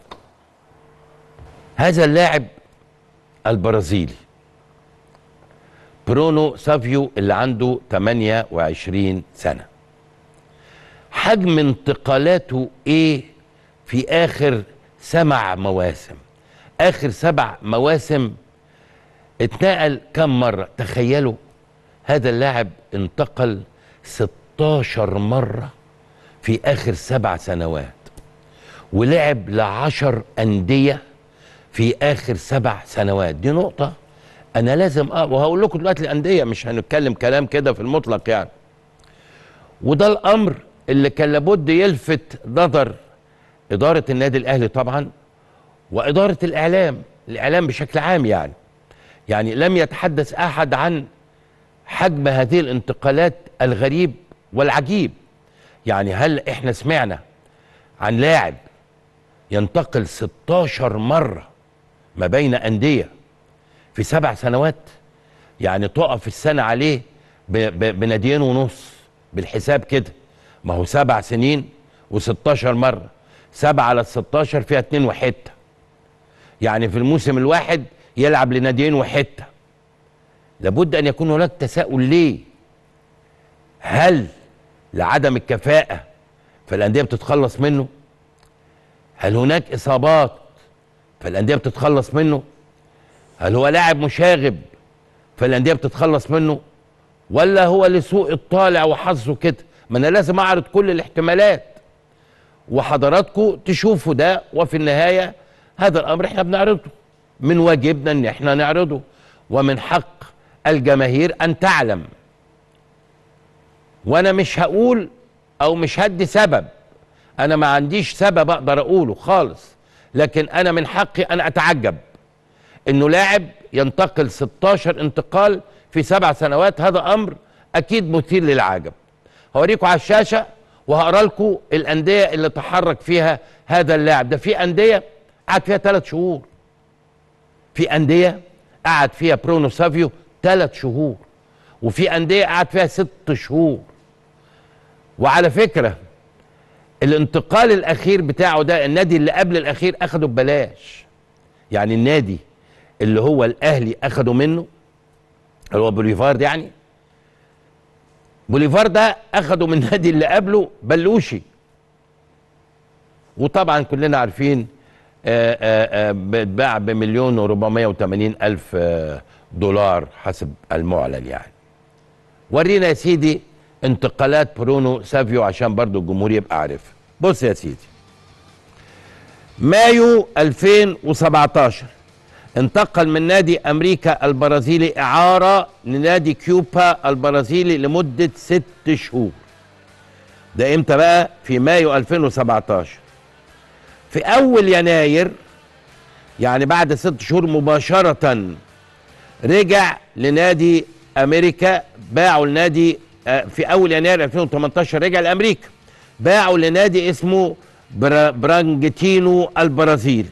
هذا اللاعب البرازيلي برونو سافيو اللي عنده 28 سنة حجم انتقالاته ايه في اخر سبع مواسم اخر سبع مواسم اتنقل كم مرة تخيلوا هذا اللاعب انتقل 16 مرة في اخر سبع سنوات ولعب لعشر أندية في آخر سبع سنوات دي نقطة أنا لازم أه وهقول لكم دلوقتي الأندية مش هنتكلم كلام كده في المطلق يعني وده الأمر اللي كان لابد يلفت نظر إدارة النادي الأهلي طبعا وإدارة الإعلام الإعلام بشكل عام يعني يعني لم يتحدث أحد عن حجم هذه الانتقالات الغريب والعجيب يعني هل احنا سمعنا عن لاعب ينتقل 16 مرة ما بين أندية في سبع سنوات يعني تقف السنة عليه ب- ب- بناديين ونص بالحساب كده ما هو سبع سنين و16 مرة سبعة على 16 فيها اتنين وحتة يعني في الموسم الواحد يلعب لناديين وحتة لابد أن يكون هناك تساؤل ليه هل لعدم الكفاءة فالأندية بتتخلص منه هل هناك إصابات فالأندية بتتخلص منه هل هو لاعب مشاغب فالأندية بتتخلص منه ولا هو لسوء الطالع وحظه كده ما أنا لازم أعرض كل الاحتمالات وحضراتكم تشوفوا ده وفي النهاية هذا الأمر احنا بنعرضه من واجبنا ان احنا نعرضه ومن حق الجماهير ان تعلم وانا مش هقول او مش هدي سبب انا ما عنديش سبب اقدر اقوله خالص لكن انا من حقي ان اتعجب انه لاعب ينتقل 16 انتقال في سبع سنوات هذا امر اكيد مثير للعجب هوريكم على الشاشه وهقرا لكم الانديه اللي تحرك فيها هذا اللاعب ده في انديه قعد فيها ثلاث شهور في انديه قعد فيها برونو سافيو ثلاث شهور وفي انديه قعد فيها ست شهور وعلى فكره الانتقال الاخير بتاعه ده النادي اللي قبل الاخير اخده ببلاش يعني النادي اللي هو الاهلي اخده منه اللي هو بوليفارد يعني بوليفار ده اخده من النادي اللي قبله بلوشي وطبعا كلنا عارفين آه، آه، آه، بتباع بمليون وربعمية وتمانين ألف آه، دولار حسب المعلن يعني ورينا يا سيدي انتقالات برونو سافيو عشان برضو الجمهور يبقى عارف بص يا سيدي مايو 2017 انتقل من نادي امريكا البرازيلي اعاره لنادي كيوبا البرازيلي لمده ست شهور ده امتى بقى في مايو 2017 في اول يناير يعني بعد ست شهور مباشره رجع لنادي امريكا باعوا لنادي آه، في اول يناير 2018 رجع لامريكا باعوا لنادي اسمه برا- برانجتينو البرازيلي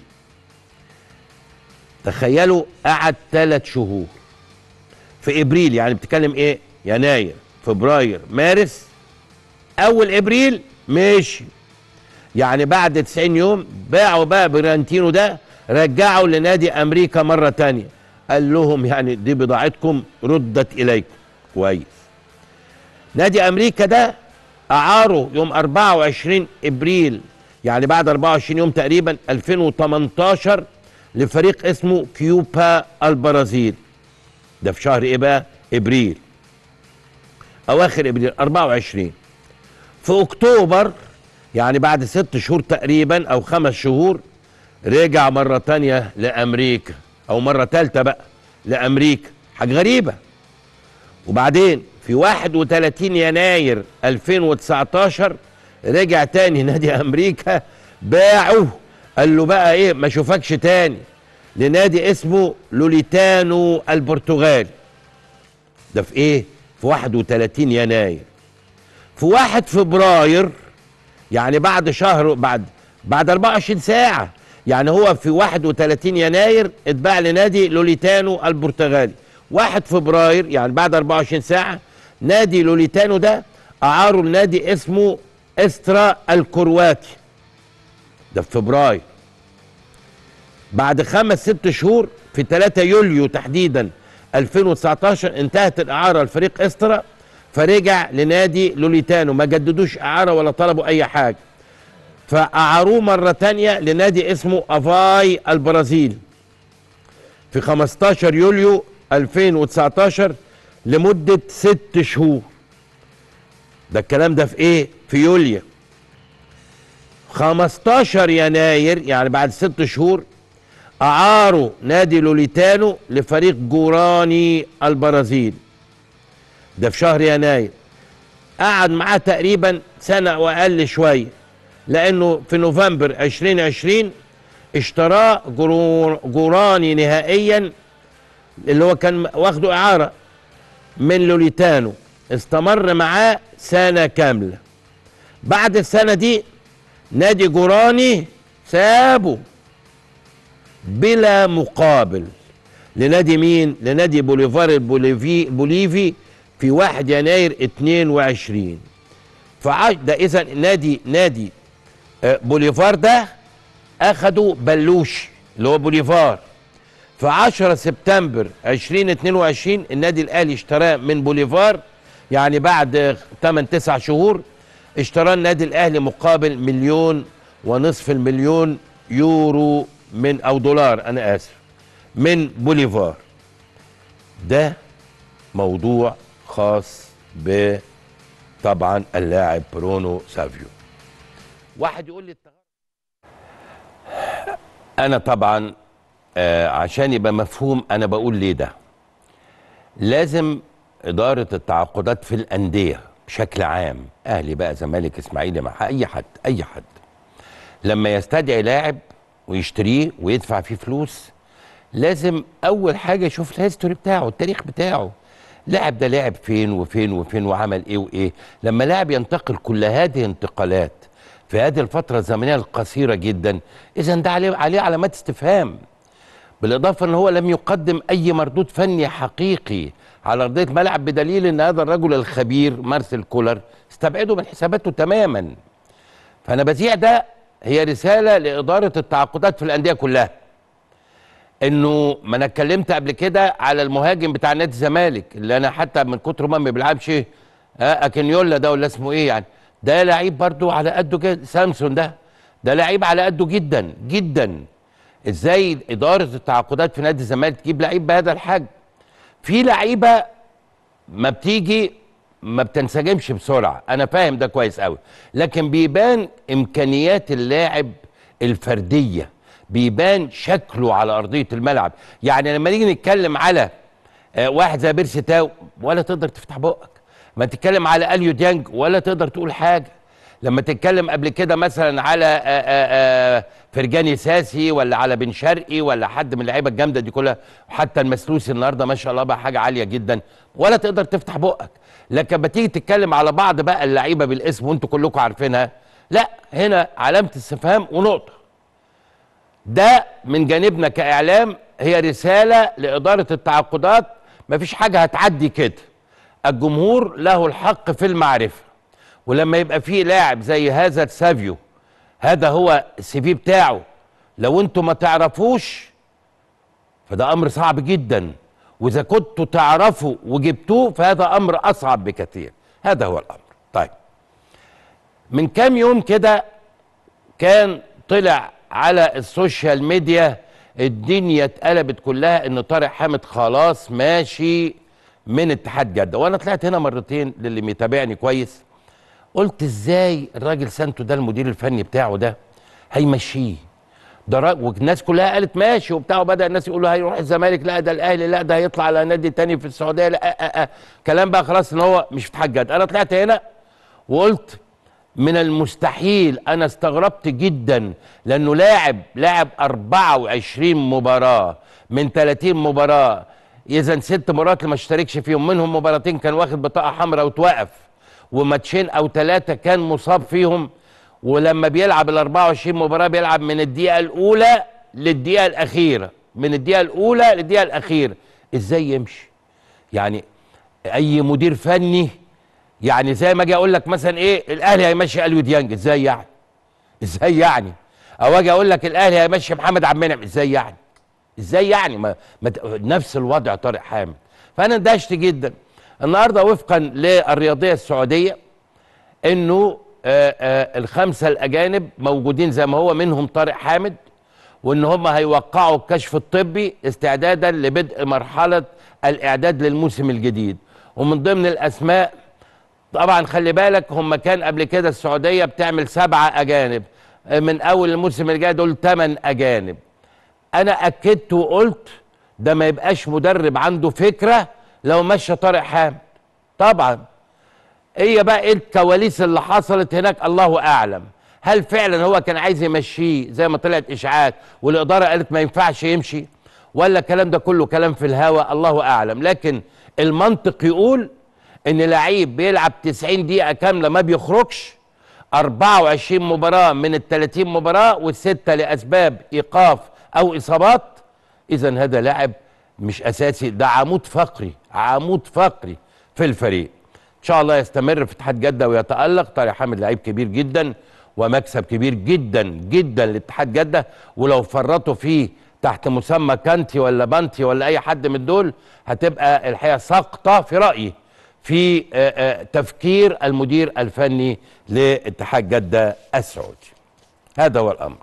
تخيلوا قعد ثلاث شهور في ابريل يعني بتتكلم ايه يناير فبراير مارس اول ابريل ماشي يعني بعد 90 يوم باعوا بقى برانتينو ده رجعوا لنادي امريكا مره تانية قال لهم يعني دي بضاعتكم ردت اليكم كويس نادي امريكا ده اعاره يوم 24 ابريل يعني بعد 24 يوم تقريبا 2018 لفريق اسمه كيوبا البرازيل ده في شهر ايه بقى ابريل اواخر ابريل 24 في اكتوبر يعني بعد ست شهور تقريبا او خمس شهور رجع مرة تانية لامريكا او مرة تالتة بقى لامريكا حاجة غريبة وبعدين في 31 يناير 2019 رجع تاني نادي امريكا باعه قال له بقى ايه ما اشوفكش تاني لنادي اسمه لوليتانو البرتغالي ده في ايه في 31 يناير في 1 فبراير يعني بعد شهر بعد بعد 24 ساعة يعني هو في 31 يناير اتباع لنادي لوليتانو البرتغالي 1 فبراير يعني بعد 24 ساعة نادي لوليتانو ده أعاروا لنادي اسمه استرا الكرواتي ده في فبراير بعد خمس ست شهور في 3 يوليو تحديدا 2019 انتهت الإعارة لفريق استرا فرجع لنادي لوليتانو ما جددوش إعارة ولا طلبوا أي حاجة فأعاروه مرة تانية لنادي اسمه أفاي البرازيل في 15 يوليو 2019 لمدة ست شهور ده الكلام ده في ايه في يوليو 15 يناير يعني بعد ست شهور أعاروا نادي لوليتانو لفريق جوراني البرازيل ده في شهر يناير قعد معاه تقريبا سنة وأقل شوية لأنه في نوفمبر 2020 اشتراه جرو- جوراني نهائيا اللي هو كان واخده إعارة من لوليتانو استمر معاه سنة كاملة بعد السنة دي نادي جوراني سابه بلا مقابل لنادي مين؟ لنادي بوليفار البوليفي البوليفي في 1 يناير 22 فعش ده اذا نادي نادي آه، بوليفار ده اخدوا بلوش اللي هو بوليفار في 10 سبتمبر 2022 النادي الاهلي اشتراه من بوليفار يعني بعد 8 9 شهور اشتراه النادي الاهلي مقابل مليون ونصف المليون يورو من او دولار انا اسف من بوليفار ده موضوع خاص ب طبعا اللاعب برونو سافيو واحد يقول لي التغ- انا طبعا آه عشان يبقى مفهوم انا بقول ليه ده لازم اداره التعاقدات في الانديه بشكل عام اهلي بقى زمالك اسماعيلي مع اي حد اي حد لما يستدعي لاعب ويشتريه ويدفع فيه فلوس لازم اول حاجه يشوف الهيستوري بتاعه التاريخ بتاعه لاعب ده لعب فين وفين وفين وعمل ايه وايه لما لاعب ينتقل كل هذه انتقالات في هذه الفتره الزمنيه القصيره جدا اذا ده عليه عليه علامات استفهام بالاضافه ان هو لم يقدم اي مردود فني حقيقي على ارضيه الملعب بدليل ان هذا الرجل الخبير مارسيل كولر استبعده من حساباته تماما فانا بذيع ده هي رساله لاداره التعاقدات في الانديه كلها انه ما انا اتكلمت قبل كده على المهاجم بتاع نادي الزمالك اللي انا حتى من كتر ما ما بيلعبش ها اكينيولا ده ولا اسمه ايه يعني ده لعيب برضو على قده كده سامسون ده ده لعيب على قده جدا جدا ازاي اداره التعاقدات في نادي الزمالك تجيب لعيب بهذا الحجم في لعيبه ما بتيجي ما بتنسجمش بسرعه انا فاهم ده كويس قوي لكن بيبان امكانيات اللاعب الفرديه بيبان شكله على ارضيه الملعب يعني لما نيجي نتكلم على آه، واحد زي بيرسي تاو ولا تقدر تفتح بقك ما تتكلم على اليو ديانج ولا تقدر تقول حاجه لما تتكلم قبل كده مثلا على آه، آه، آه، فرجاني ساسي ولا على بن شرقي ولا حد من اللعيبه الجامده دي كلها حتى المسلوسي النهارده ما شاء الله بقى حاجه عاليه جدا ولا تقدر تفتح بقك لكن لما تيجي تتكلم على بعض بقى اللعيبه بالاسم وانتوا كلكم عارفينها لا هنا علامه استفهام ونقطه ده من جانبنا كاعلام هي رساله لاداره التعاقدات مفيش حاجه هتعدي كده الجمهور له الحق في المعرفه ولما يبقى فيه لاعب زي هذا سافيو هذا هو السي في بتاعه لو انتم ما تعرفوش فده امر صعب جدا واذا كنتوا تعرفوا وجبتوه فهذا امر اصعب بكثير هذا هو الامر طيب من كام يوم كده كان طلع على السوشيال ميديا الدنيا اتقلبت كلها ان طارق حامد خلاص ماشي من اتحاد جده وانا طلعت هنا مرتين للي متابعني كويس قلت ازاي الراجل سانتو ده المدير الفني بتاعه ده هيمشيه ده را- والناس كلها قالت ماشي وبتاع وبدا الناس يقولوا هيروح الزمالك لا ده الاهلي لا ده هيطلع على نادي تاني في السعوديه لا آه آه آه. كلام بقى خلاص ان هو مش فتح جد انا طلعت هنا وقلت من المستحيل انا استغربت جدا لانه لاعب لاعب 24 مباراه من 30 مباراه اذا ست مرات اللي ما اشتركش فيهم منهم مباراتين كان واخد بطاقه حمراء وتوقف وماتشين او ثلاثه كان مصاب فيهم ولما بيلعب ال 24 مباراه بيلعب من الدقيقه الاولى للدقيقه الاخيره من الدقيقه الاولى للدقيقه الاخيره ازاي يمشي يعني اي مدير فني يعني زي ما اجي اقول لك مثلا ايه الاهلي هيمشي اليو ديانج ازاي يعني ازاي يعني او اجي اقول لك الاهلي هيمشي محمد عبد المنعم ازاي يعني ازاي يعني ما, ما ت- نفس الوضع طارق حامد فانا اندهشت جدا النهارده وفقا للرياضيه السعوديه انه آه آه الخمسه الاجانب موجودين زي ما هو منهم طارق حامد وان هم هيوقعوا الكشف الطبي استعدادا لبدء مرحله الاعداد للموسم الجديد ومن ضمن الاسماء طبعا خلي بالك هم كان قبل كده السعوديه بتعمل سبعه اجانب آه، من اول الموسم الجاي دول ثمان اجانب انا اكدت وقلت ده ما يبقاش مدرب عنده فكره لو مشى طارق حامد طبعا هي بقى ايه الكواليس اللي حصلت هناك الله اعلم هل فعلا هو كان عايز يمشيه زي ما طلعت اشاعات والاداره قالت ما ينفعش يمشي ولا الكلام ده كله كلام في الهوا الله اعلم لكن المنطق يقول ان لعيب بيلعب 90 دقيقه كامله ما بيخرجش 24 مباراه من ال 30 مباراه والسته لاسباب ايقاف او اصابات اذا هذا لاعب مش اساسي ده عمود فقري عمود فقري في الفريق ان شاء الله يستمر في اتحاد جده ويتالق طارق حامد لعيب كبير جدا ومكسب كبير جدا جدا لاتحاد جده ولو فرطوا فيه تحت مسمى كانتي ولا بانتي ولا اي حد من دول هتبقى الحقيقه سقطه في رايي في آه، آه، تفكير المدير الفني لاتحاد جده السعودي هذا هو الامر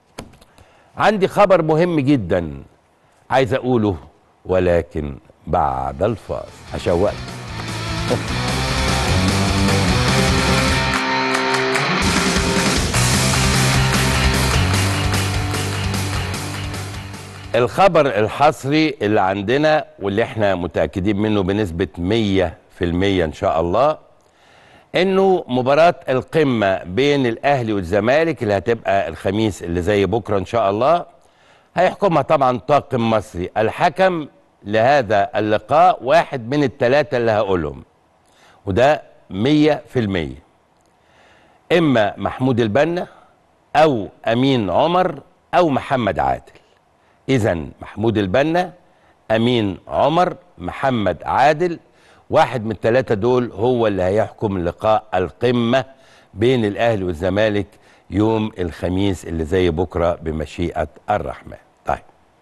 عندي خبر مهم جدا عايز اقوله ولكن بعد الفاصل هشوقك الخبر الحصري اللي عندنا واللي احنا متأكدين منه بنسبة 100% ان شاء الله انه مباراة القمة بين الاهلي والزمالك اللي هتبقى الخميس اللي زي بكرة ان شاء الله هيحكمها طبعا طاقم مصري الحكم لهذا اللقاء واحد من الثلاثة اللي هقولهم وده 100% اما محمود البنا او امين عمر او محمد عادل اذا محمود البنا امين عمر محمد عادل واحد من الثلاثه دول هو اللي هيحكم لقاء القمه بين الاهلي والزمالك يوم الخميس اللي زي بكره بمشيئه الرحمن طيب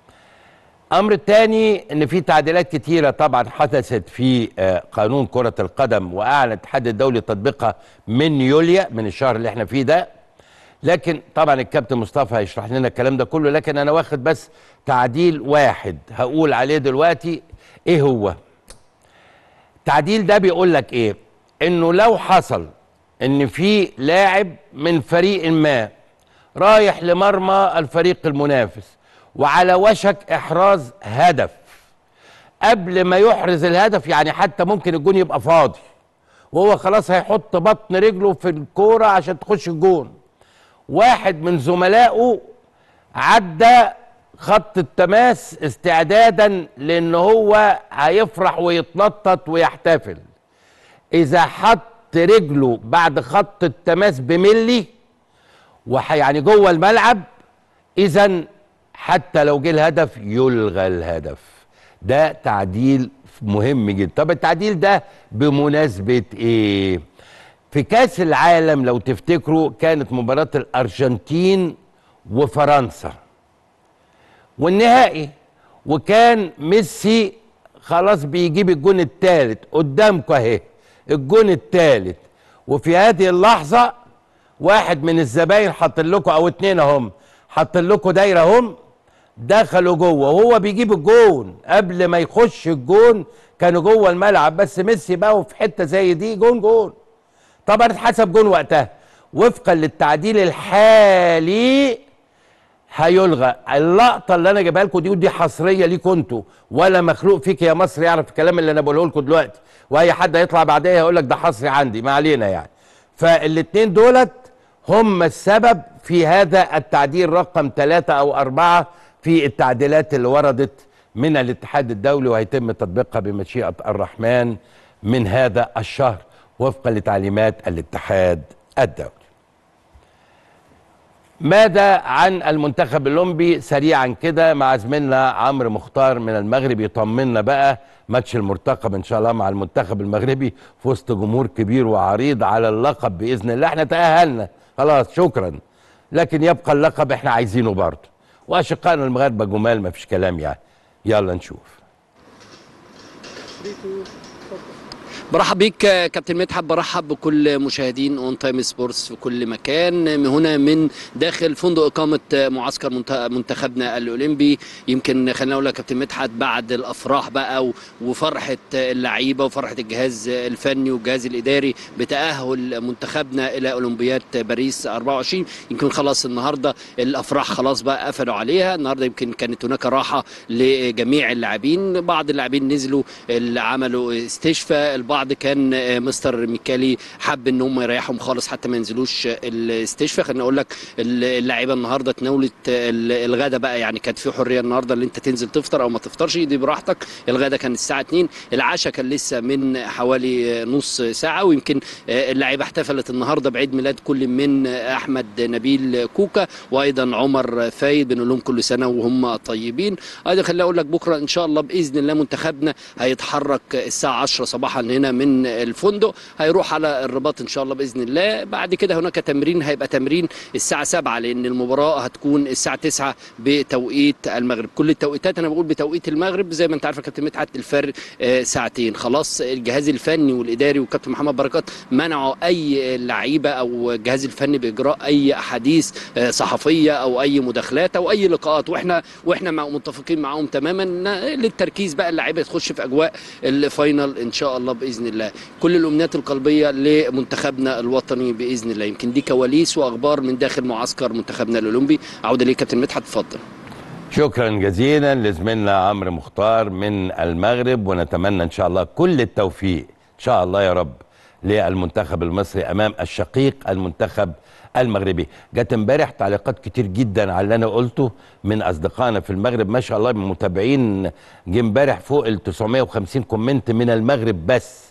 امر الثاني ان في تعديلات كتيره طبعا حدثت في آه، قانون كره القدم واعلن الاتحاد الدولي تطبيقها من يوليا من الشهر اللي احنا فيه ده لكن طبعا الكابتن مصطفى هيشرح لنا الكلام ده كله لكن انا واخد بس تعديل واحد هقول عليه دلوقتي ايه هو التعديل ده بيقول لك ايه انه لو حصل ان في لاعب من فريق ما رايح لمرمى الفريق المنافس وعلى وشك احراز هدف قبل ما يحرز الهدف يعني حتى ممكن الجون يبقى فاضي وهو خلاص هيحط بطن رجله في الكوره عشان تخش الجون واحد من زملائه عدى خط التماس استعدادا لان هو هيفرح ويتنطط ويحتفل اذا حط رجله بعد خط التماس بملي وح يعني جوه الملعب اذا حتى لو جه الهدف يلغى الهدف ده تعديل مهم جدا طب التعديل ده بمناسبة ايه في كاس العالم لو تفتكروا كانت مباراة الارجنتين وفرنسا والنهائي وكان ميسي خلاص بيجيب الجون الثالث قدامكم اهي الجون الثالث وفي هذه اللحظة واحد من الزباين حط لكم او اتنين اهم حط لكم دايره اهم دخلوا جوه وهو بيجيب الجون قبل ما يخش الجون كانوا جوه الملعب بس ميسي بقى في حته زي دي جون جون طبعا اتحسب جون وقتها وفقا للتعديل الحالي هيلغى اللقطه اللي انا جايبها لكم دي ودي حصريه ليكم انتوا ولا مخلوق فيك يا مصر يعرف الكلام اللي انا بقوله لكم دلوقتي واي حد هيطلع بعديها يقول لك ده حصري عندي ما علينا يعني فالاثنين دولت هم السبب في هذا التعديل رقم ثلاثة أو أربعة في التعديلات اللي وردت من الاتحاد الدولي وهيتم تطبيقها بمشيئة الرحمن من هذا الشهر وفقا لتعليمات الاتحاد الدولي ماذا عن المنتخب الاولمبي سريعا كده مع زميلنا عمرو مختار من المغرب يطمنا بقى ماتش المرتقب ان شاء الله مع المنتخب المغربي في وسط جمهور كبير وعريض على اللقب باذن الله احنا تاهلنا خلاص شكرا لكن يبقى اللقب احنا عايزينه برضه واشقائنا المغاربه جمال ما فيش كلام يعني يلا نشوف برحب بيك كابتن مدحت برحب بكل مشاهدين اون تايم سبورتس في كل مكان من هنا من داخل فندق اقامه معسكر منت- منتخبنا الاولمبي يمكن خلينا اقول لك كابتن مدحت بعد الافراح بقى و- وفرحه اللعيبه وفرحه الجهاز الفني والجهاز الاداري بتاهل منتخبنا الى اولمبياد باريس 24 يمكن خلاص النهارده الافراح خلاص بقى قفلوا عليها النهارده يمكن كانت هناك راحه لجميع اللاعبين بعض اللاعبين نزلوا اللي عملوا استشفاء البعض كان آه، مستر ميكالي حب ان هم يريحهم خالص حتى ما ينزلوش الاستشفاء خليني اقول لك اللعيبه النهارده تناولت ال- الغدا بقى يعني كانت في حريه النهارده اللي انت تنزل تفطر او ما تفطرش دي براحتك الغدا كان الساعه 2 العشاء كان لسه من حوالي نص ساعه ويمكن آه، اللعيبه احتفلت النهارده بعيد ميلاد كل من احمد نبيل كوكا وايضا عمر فايد بنقول لهم كل سنه وهم طيبين ايضا خليني اقول لك بكره ان شاء الله باذن الله منتخبنا هيتحرك الساعه 10 صباحا هنا من الفندق هيروح على الرباط ان شاء الله باذن الله بعد كده هناك تمرين هيبقى تمرين الساعه 7 لان المباراه هتكون الساعه 9 بتوقيت المغرب كل التوقيتات انا بقول بتوقيت المغرب زي ما انت عارف يا كابتن مدحت الفرق آه، ساعتين خلاص الجهاز الفني والاداري وكابتن محمد بركات منعوا اي لعيبه او الجهاز الفني باجراء اي احاديث آه، صحفيه او اي مداخلات او اي لقاءات واحنا واحنا مع متفقين معاهم تماما إن للتركيز بقى اللعيبه تخش في اجواء الفاينل ان شاء الله باذن الله كل الامنيات القلبيه لمنتخبنا الوطني باذن الله يمكن دي كواليس واخبار من داخل معسكر منتخبنا الاولمبي عوده ليك كابتن مدحت اتفضل شكرا جزيلا لزميلنا عمرو مختار من المغرب ونتمنى ان شاء الله كل التوفيق ان شاء الله يا رب للمنتخب المصري امام الشقيق المنتخب المغربي جت امبارح تعليقات كتير جدا على اللي انا قلته من اصدقائنا في المغرب ما شاء الله من متابعين جه امبارح فوق ال 950 كومنت من المغرب بس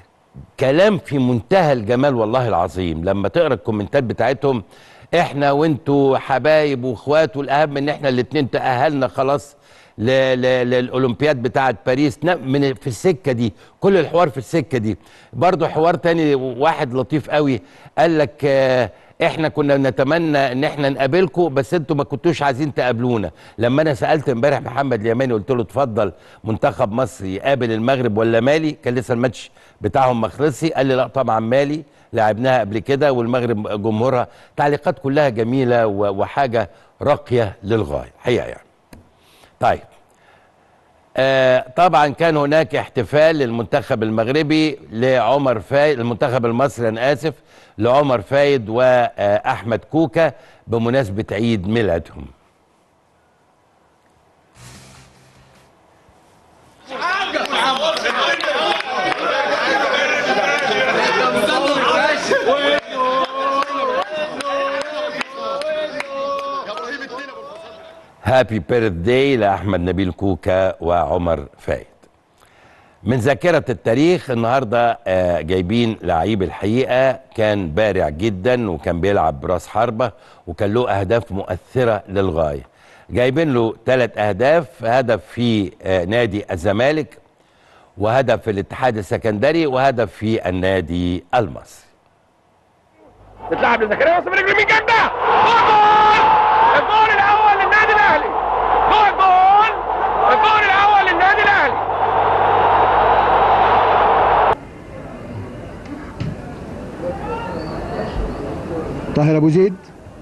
كلام في منتهى الجمال والله العظيم لما تقرا الكومنتات بتاعتهم احنا وانتوا حبايب واخوات والاهم ان احنا الاتنين تاهلنا خلاص ل- ل- للاولمبياد بتاعه باريس ن- من في السكه دي كل الحوار في السكه دي برضو حوار تاني واحد لطيف قوي قال لك آه، احنا كنا نتمنى ان احنا نقابلكم بس انتوا ما كنتوش عايزين تقابلونا لما انا سالت امبارح محمد اليماني قلت له اتفضل منتخب مصر يقابل المغرب ولا مالي كان لسه الماتش بتاعهم ما خلصش قال لي لا طبعا مالي لعبناها قبل كده والمغرب جمهورها تعليقات كلها جميله و- وحاجه راقيه للغايه حقيقه يعني طيب آه طبعا كان هناك احتفال للمنتخب المغربي لعمر فايد المنتخب المصري انا اسف لعمر فايد واحمد كوكا بمناسبه عيد ميلادهم هابي بيرث داي لاحمد نبيل كوكا وعمر فايد من ذاكرة التاريخ النهاردة آه، جايبين لعيب الحقيقة كان بارع جدا وكان بيلعب براس حربة وكان له أهداف مؤثرة للغاية جايبين له ثلاث أهداف هدف في آه، نادي الزمالك وهدف في الاتحاد السكندري وهدف في النادي المصري بتلعب لزكريا وسط برجل مين جاب ده؟ جول! الجول الاول للنادي الاهلي جول جول الجول الاول للنادي الاهلي طاهر ابو زيد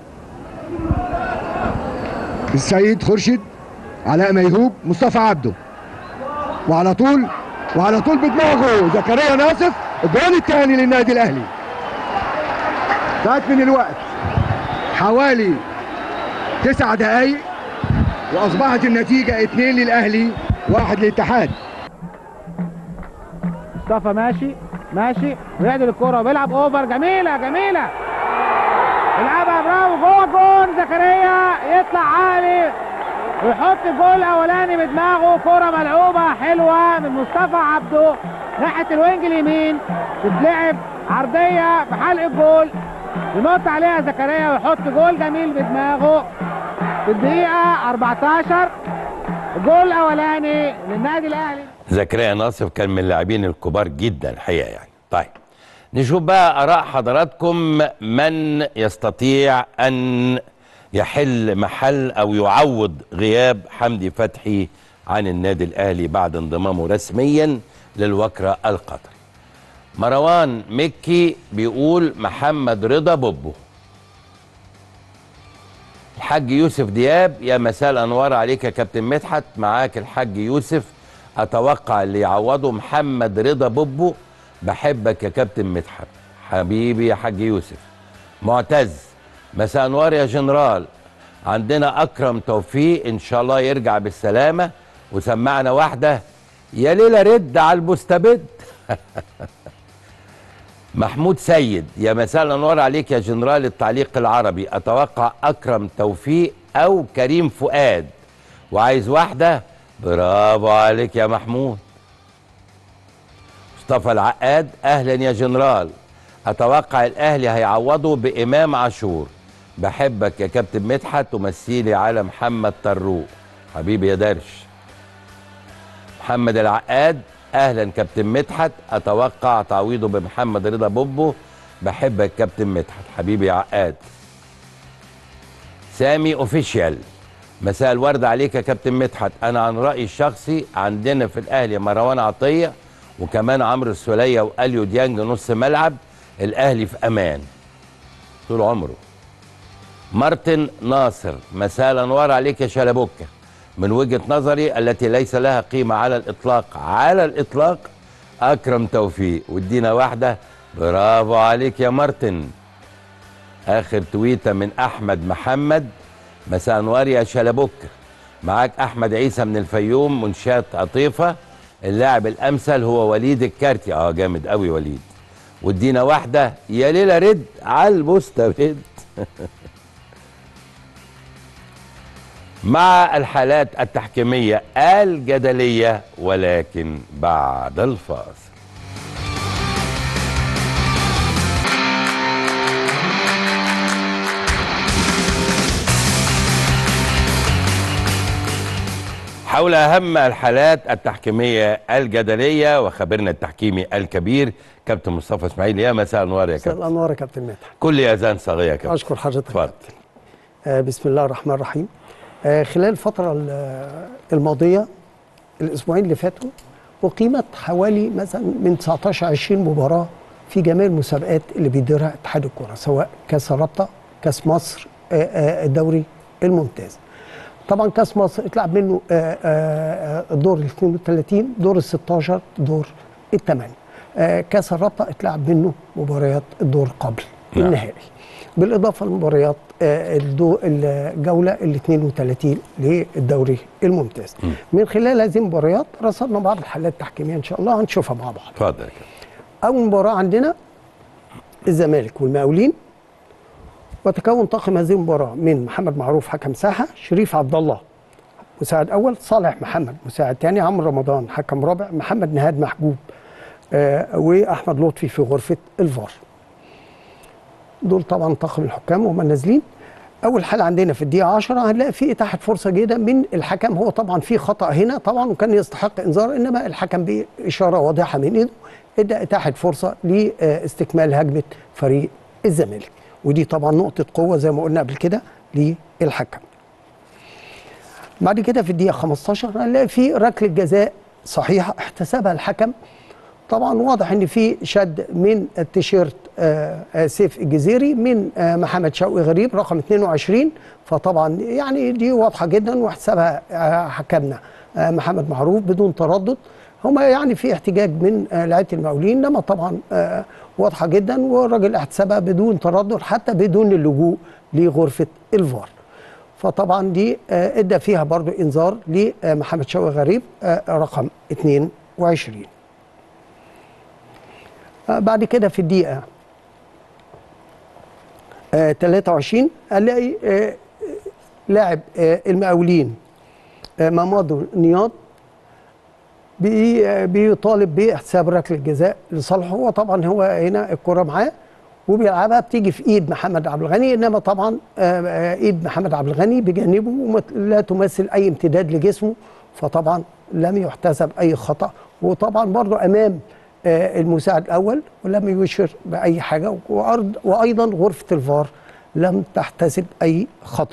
السيد خورشيد علاء ميهوب مصطفى عبده وعلى طول وعلى طول بدماغه زكريا ناصف الجول الثاني للنادي الاهلي. فات من الوقت حوالي تسع دقايق واصبحت النتيجه اتنين للاهلي واحد للاتحاد مصطفى ماشي ماشي ويعدل الكرة وبيلعب اوفر جميلة جميلة يلعبها برافو جوه جون زكريا يطلع عالي ويحط الجول الاولاني بدماغه كرة ملعوبة حلوة من مصطفى عبده ناحية الوينج اليمين تتلعب عرضية في حلق الجول ينط عليها زكريا ويحط جول جميل بدماغه في الدقيقة 14 الجول الاولاني للنادي الاهلي زكريا ناصف كان من اللاعبين الكبار جدا الحقيقه يعني طيب نشوف بقى اراء حضراتكم من يستطيع ان يحل محل او يعوض غياب حمدي فتحي عن النادي الاهلي بعد انضمامه رسميا للوكره القطري مروان مكي بيقول محمد رضا بوبو الحاج يوسف دياب يا مساء الانوار عليك يا كابتن مدحت معاك الحاج يوسف اتوقع اللي يعوضه محمد رضا بوبو بحبك يا كابتن مدحت حبيبي يا حاج يوسف معتز مساء انوار يا جنرال عندنا اكرم توفيق ان شاء الله يرجع بالسلامه وسمعنا واحده يا ليله رد على المستبد محمود سيد يا مساء الانوار عليك يا جنرال التعليق العربي اتوقع اكرم توفيق او كريم فؤاد وعايز واحده برافو عليك يا محمود مصطفى العقاد اهلا يا جنرال اتوقع الاهلي هيعوضه بامام عاشور بحبك يا كابتن مدحت ومثيلي على محمد طروق حبيبي يا درش محمد العقاد اهلا كابتن مدحت اتوقع تعويضه بمحمد رضا بوبو بحبك كابتن مدحت حبيبي يا عقاد سامي اوفيشال مساء الورد عليك يا كابتن مدحت انا عن رايي الشخصي عندنا في الاهلي مروان عطيه وكمان عمرو السوليه واليو ديانج نص ملعب الاهلي في امان طول عمره مارتن ناصر مساء الانوار عليك يا شلبوكه من وجهه نظري التي ليس لها قيمه على الاطلاق على الاطلاق اكرم توفيق وادينا واحده برافو عليك يا مارتن اخر تويته من احمد محمد مساء انوار يا شلبوكه معاك احمد عيسى من الفيوم منشات عطيفه اللاعب الامثل هو وليد الكارتي اه جامد قوي وليد وادينا واحده يا ليله رد على المستبد مع الحالات التحكيميه الجدليه ولكن بعد الفاصل حول أهم الحالات التحكيمية الجدلية وخبرنا التحكيمي الكبير كابتن مصطفى إسماعيل يا مساء النور يا مساء كابتن الانوار يا كابتن مدحت كل أذان صغيرة يا كابتن اشكر حضرتك اتفضل. يا كابتن آه بسم الله الرحمن الرحيم آه خلال الفتره ال- الماضيه الاسبوعين اللي فاتوا اقيمت حوالي مثلا من 19 20 مباراه في جميع المسابقات اللي بيديرها اتحاد الكره سواء كاس الرابطه كاس مصر آه آه الدوري الممتاز طبعا كاس مصر اتلعب منه آه، آه، آه، دور ال 32 دور ال 16 دور الثمانية آه، كاس الرابطه اتلعب منه مباريات الدور قبل نعم. النهائي بالاضافه لمباريات آه، الدو- الجوله ال 32 للدوري الممتاز من خلال هذه المباريات رصدنا بعض الحالات التحكيميه ان شاء الله هنشوفها مع بعض اتفضل يا كابتن اول مباراه عندنا الزمالك والمقاولين وتكون طاقم هذه المباراه من محمد معروف حكم ساحه شريف عبد الله مساعد اول صالح محمد مساعد ثاني عمرو رمضان حكم رابع محمد نهاد محجوب آه واحمد لطفي في غرفه الفار دول طبعا طاقم الحكام وهم نازلين اول حاله عندنا في الدقيقه 10 هنلاقي في اتاحه فرصه جيده من الحكم هو طبعا في خطا هنا طبعا وكان يستحق انذار انما الحكم باشاره واضحه من ايده ادى اتاحه فرصه لاستكمال هجمه فريق الزمالك ودي طبعا نقطه قوه زي ما قلنا قبل كده للحكم بعد كده في الدقيقه 15 هنلاقي في ركله جزاء صحيحه احتسبها الحكم طبعا واضح ان في شد من التيشيرت آه، آه، سيف الجزيري من آه، محمد شوقي غريب رقم 22 فطبعا يعني دي واضحه جدا واحتسبها آه، حكمنا آه، محمد معروف بدون تردد هما يعني في احتجاج من آه، لعيبه المقاولين انما طبعا آه، واضحه جدا والراجل احتسبها بدون تردد حتى بدون اللجوء لغرفه الفار فطبعا دي آه، ادى فيها برضو انذار لمحمد شوقي غريب آه، رقم 22 آه، بعد كده في الدقيقه آه، 23 هنلاقي آه، لاعب آه، المقاولين آه، مامادو نياض بي- آه، بيطالب باحتساب ركله جزاء لصالحه هو طبعا هو هنا الكره معاه وبيلعبها بتيجي في ايد محمد عبد الغني انما طبعا آه، آه، ايد محمد عبد الغني بجانبه وما- لا تمثل اي امتداد لجسمه فطبعا لم يحتسب اي خطا وطبعا برضه امام آه، المساعد الاول ولم يشر باي حاجه وأرض وايضا غرفه الفار لم تحتسب اي خطا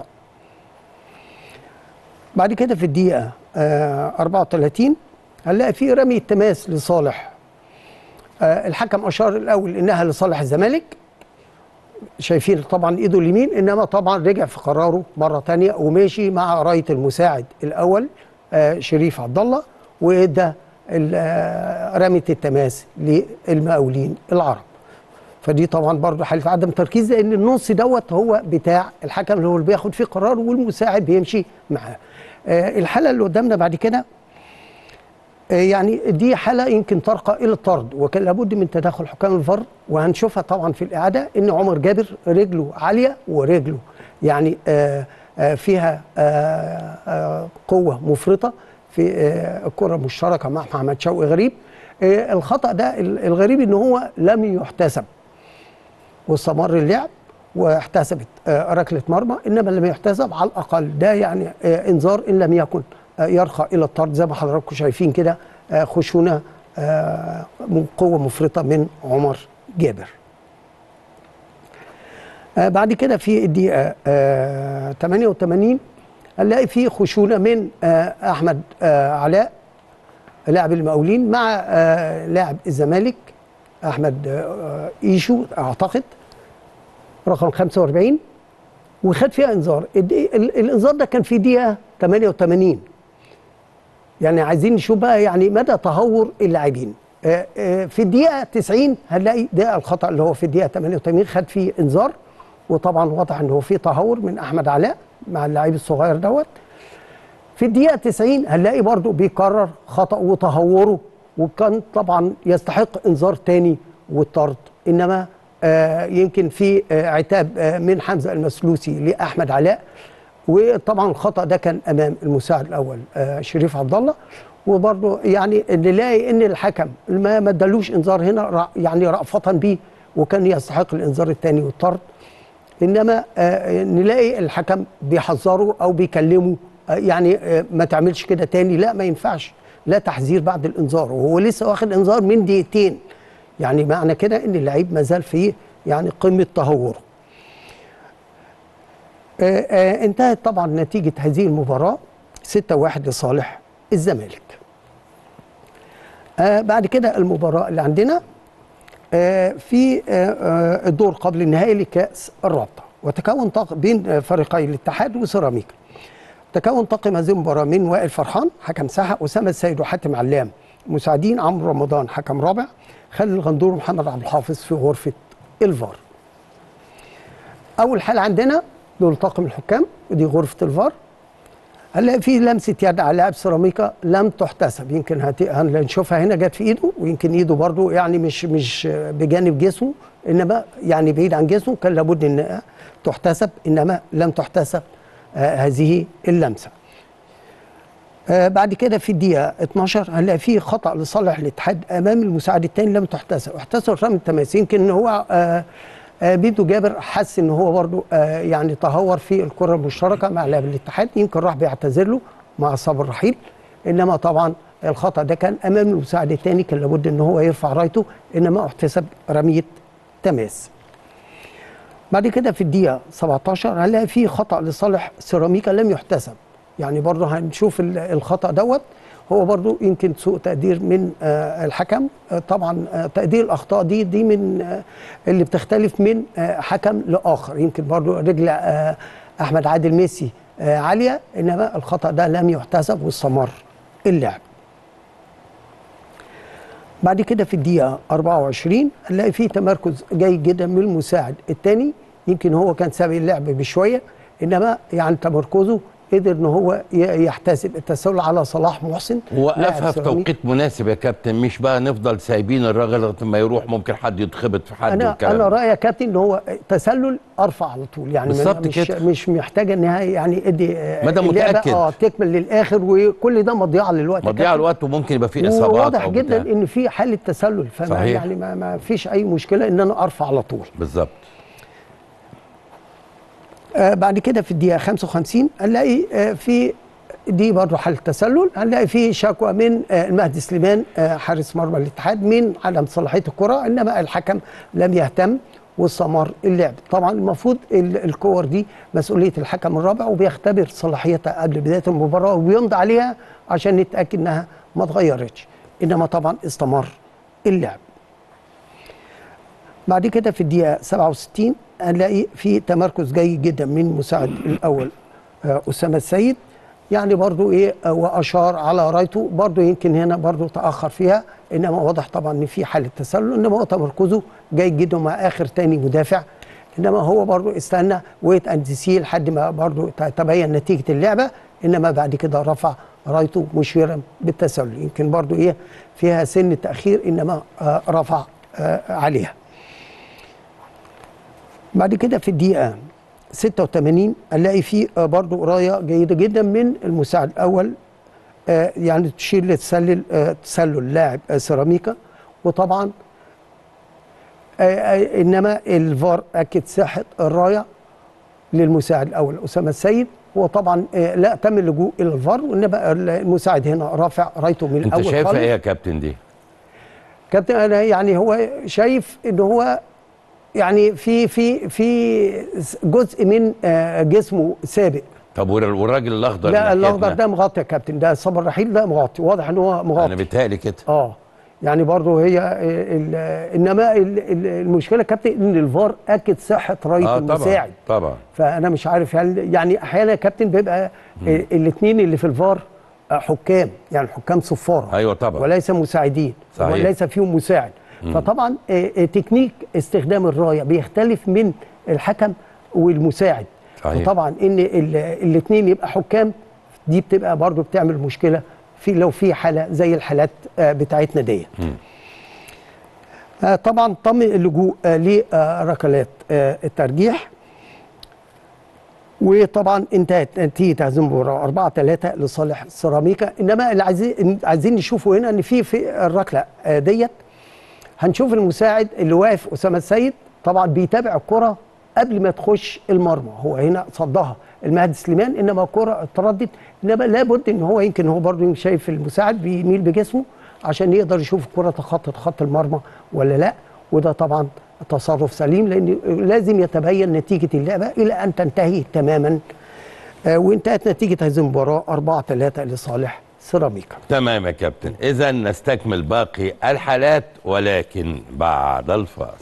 بعد كده في الدقيقه آه، 34 هنلاقي في رمي التماس لصالح آه، الحكم اشار الاول انها لصالح الزمالك شايفين طبعا ايده اليمين انما طبعا رجع في قراره مره تانية وماشي مع رايه المساعد الاول آه، شريف عبد الله وادى ال- آه، رميه التماس للمقاولين العرب فدي طبعا برضو حاله عدم تركيز لان النص دوت هو بتاع الحكم اللي هو اللي بياخد فيه قرار والمساعد بيمشي معاه آه، الحاله اللي قدامنا بعد كده آه، يعني دي حاله يمكن ترقى الى الطرد وكان لابد من تدخل حكام الفار وهنشوفها طبعا في الاعاده ان عمر جابر رجله عاليه ورجله يعني آه، آه، فيها آه، آه، قوه مفرطه في آه، الكره المشتركه مع محمد شوقي غريب آه، الخطا ده ال- الغريب ان هو لم يحتسب واستمر اللعب واحتسبت آه، ركله مرمى انما لم يحتسب على الاقل ده يعني آه، انذار ان لم يكن آه، يرقى الى الطرد زي ما حضراتكم شايفين كده آه، خشونه آه، من قوه مفرطه من عمر جابر. آه، بعد كده في الدقيقه آه، 88 هنلاقي في خشونه من آه، احمد آه، علاء لاعب المقاولين مع آه، لاعب الزمالك احمد آه، ايشو اعتقد رقم 45 وخد فيها انذار الدقيقة- ال- الانذار ده كان في دقيقه 88 يعني عايزين نشوف بقى يعني مدى تهور اللاعبين آه، آه، في الدقيقه 90 هنلاقي ده الخطا اللي هو في الدقيقه 88 خد فيه انذار وطبعا واضح ان هو في تهور من احمد علاء مع اللاعب الصغير دوت في الدقيقة 90 هنلاقي برضو بيكرر خطأ وتهوره وكان طبعا يستحق انذار تاني والطرد انما آه يمكن في آه عتاب آه من حمزة المسلوسي لأحمد علاء وطبعا الخطأ ده كان أمام المساعد الأول آه شريف عبد الله وبرضه يعني نلاقي ان الحكم ما ما ادالوش انذار هنا رأ- يعني رأفة بيه وكان يستحق الانذار الثاني والطرد انما آه، نلاقي الحكم بيحذره او بيكلمه آه، يعني آه، ما تعملش كده تاني لا ما ينفعش لا تحذير بعد الانذار وهو لسه واخد انذار من دقيقتين يعني معنى كده ان اللعيب ما زال في يعني قمه تهوره آه، آه، انتهت طبعا نتيجه هذه المباراه 6-1 لصالح الزمالك آه، بعد كده المباراه اللي عندنا آه، في آه، آه، الدور قبل النهائي لكأس الرابطة وتكون طاقم بين آه، فريقي الاتحاد وسيراميكا تكون طاقم هذه المباراة من وائل فرحان حكم ساحة أسامة السيد وحاتم علام مساعدين عمرو رمضان حكم رابع خالد الغندور ومحمد عبد الحافظ في غرفة الفار أول حالة عندنا دول طاقم الحكام ودي غرفة الفار هنلاقي في لمسه يد على لاعب سيراميكا لم تحتسب يمكن هت- هنشوفها هنا جت في ايده ويمكن ايده برضو يعني مش مش بجانب جسمه انما يعني بعيد عن جسمه كان لابد ان تحتسب انما لم تحتسب آه هذه اللمسه. آه بعد كده في الدقيقه 12 هنلاقي في خطا لصالح الاتحاد امام المساعد الثاني لم تحتسب احتسب رمي التماس يمكن ان هو آه آه بيدو جابر حس ان هو برضو آه يعني تهور في الكره المشتركه مع لاعب الاتحاد يمكن راح بيعتذر له مع صبر رحيل انما طبعا الخطا ده كان امام المساعد الثاني كان لابد ان هو يرفع رايته انما احتسب رميه تماس بعد كده في الدقيقه 17 هنلاقي في خطا لصالح سيراميكا لم يحتسب يعني برضه هنشوف ال- الخطا دوت هو برضه يمكن سوء تقدير من آه، الحكم آه، طبعا آه، تقدير الاخطاء دي دي من آه، اللي بتختلف من آه، حكم لاخر يمكن برضه رجل آه، احمد عادل ميسي آه، عاليه انما الخطا ده لم يحتسب واستمر اللعب بعد كده في الدقيقة 24 هنلاقي فيه تمركز جيد جدا من المساعد الثاني يمكن هو كان سابق اللعب بشوية انما يعني تمركزه قدر ان هو ي- يحتسب التسلل على صلاح محسن وقفها لاعب في سيراميكا. توقيت مناسب يا كابتن مش بقى نفضل سايبين الراجل لغايه ما يروح ممكن حد يتخبط في حد انا والكلام انا ده. رايي يا كابتن ان هو تسلل ارفع على طول يعني ما- بالظبط مش كده. مش محتاجه انها يعني ادي آه، ما دام اللعبة، متأكد. اه تكمل للاخر وكل ده مضيعه للوقت يا مضيع كابتن. الوقت وممكن يبقى فيه اصابات وواضح أو جدا بتاع. ان في حاله تسلل فما صحيح. يعني ما, ما فيش اي مشكله ان انا ارفع على طول بالظبط آه بعد كده في الدقيقه 55 هنلاقي آه في دي برضه حاله تسلل هنلاقي في شكوى من آه المهدي سليمان آه حارس مرمى الاتحاد من عدم صلاحيه الكره انما الحكم لم يهتم واستمر اللعب طبعا المفروض ال- الكور دي مسؤوليه الحكم الرابع وبيختبر صلاحيتها قبل بدايه المباراه وبيمضي عليها عشان نتاكد انها ما اتغيرتش انما طبعا استمر اللعب بعد كده في الدقيقة 67 هنلاقي في تمركز جيد جدا من مساعد الأول آه، أسامة السيد يعني برضو إيه آه، وأشار على رايته برضو يمكن هنا برضو تأخر فيها إنما واضح طبعا إن في حالة تسلل إنما هو تمركزه جيد جدا مع آخر تاني مدافع إنما هو برضو استنى ويت أند سي لحد ما برضو ت- تبين نتيجة اللعبة إنما بعد كده رفع رايته مشيرا بالتسلل يمكن برضو إيه فيها سن تأخير إنما آه، رفع آه، عليها بعد كده في الدقيقة 86 هنلاقي في آه، برضو قراية جيدة جدا من المساعد الأول آه، يعني تشير لتسلل آه، تسلل لاعب آه، سيراميكا وطبعا آه، آه، انما الفار اكد صحه الرايه للمساعد الاول اسامه السيد هو طبعا آه، لا تم اللجوء الى الفار وانما المساعد هنا رافع رايته من انت الاول شايفها خالص. ايه يا كابتن دي كابتن انا يعني هو شايف ان هو يعني في في في جزء من آه، جسمه سابق طب والر- والراجل الاخضر لا اللي الاخضر ناحيتنا؟ ده مغطي يا كابتن ده صبر رحيل ده مغطي واضح ان هو انا مغطي بيتهيألي كده اه يعني برضه هي ال- انما ال- ال- المشكله يا كابتن ان الفار اكد صحه رايه اه طبعا المساعد طبعا فانا مش عارف هل يعني احيانا يا كابتن بيبقى الاثنين اللي في الفار آه، حكام يعني حكام صفاره ايوه طبعا وليس مساعدين صحيح. وليس فيهم مساعد فطبعا آه، آه، تكنيك استخدام الرايه بيختلف من الحكم والمساعد صحيح. فطبعا ان الاثنين يبقى حكام دي بتبقى برضو بتعمل مشكله في لو في حاله زي الحالات آه، بتاعتنا ديت آه، طبعا تم اللجوء آه، لركلات آه، الترجيح وطبعا انتهت نتيجه هذه المباراه 4 3 لصالح سيراميكا انما اللي عايزين عايزين نشوفه هنا ان في في الركله آه، ديت هنشوف المساعد اللي واقف اسامه السيد طبعا بيتابع الكره قبل ما تخش المرمى هو هنا صدها المهدي سليمان انما الكره اتردت انما لابد ان هو يمكن هو برضه شايف المساعد بيميل بجسمه عشان يقدر يشوف الكره تخطط خط المرمى ولا لا وده طبعا تصرف سليم لان لازم يتبين نتيجه اللعبه الى ان تنتهي تماما آه، وانتهت نتيجه هذه المباراه 4 3 لصالح سيراميكا تمام يا كابتن اذا نستكمل باقي الحالات ولكن بعد الفاصل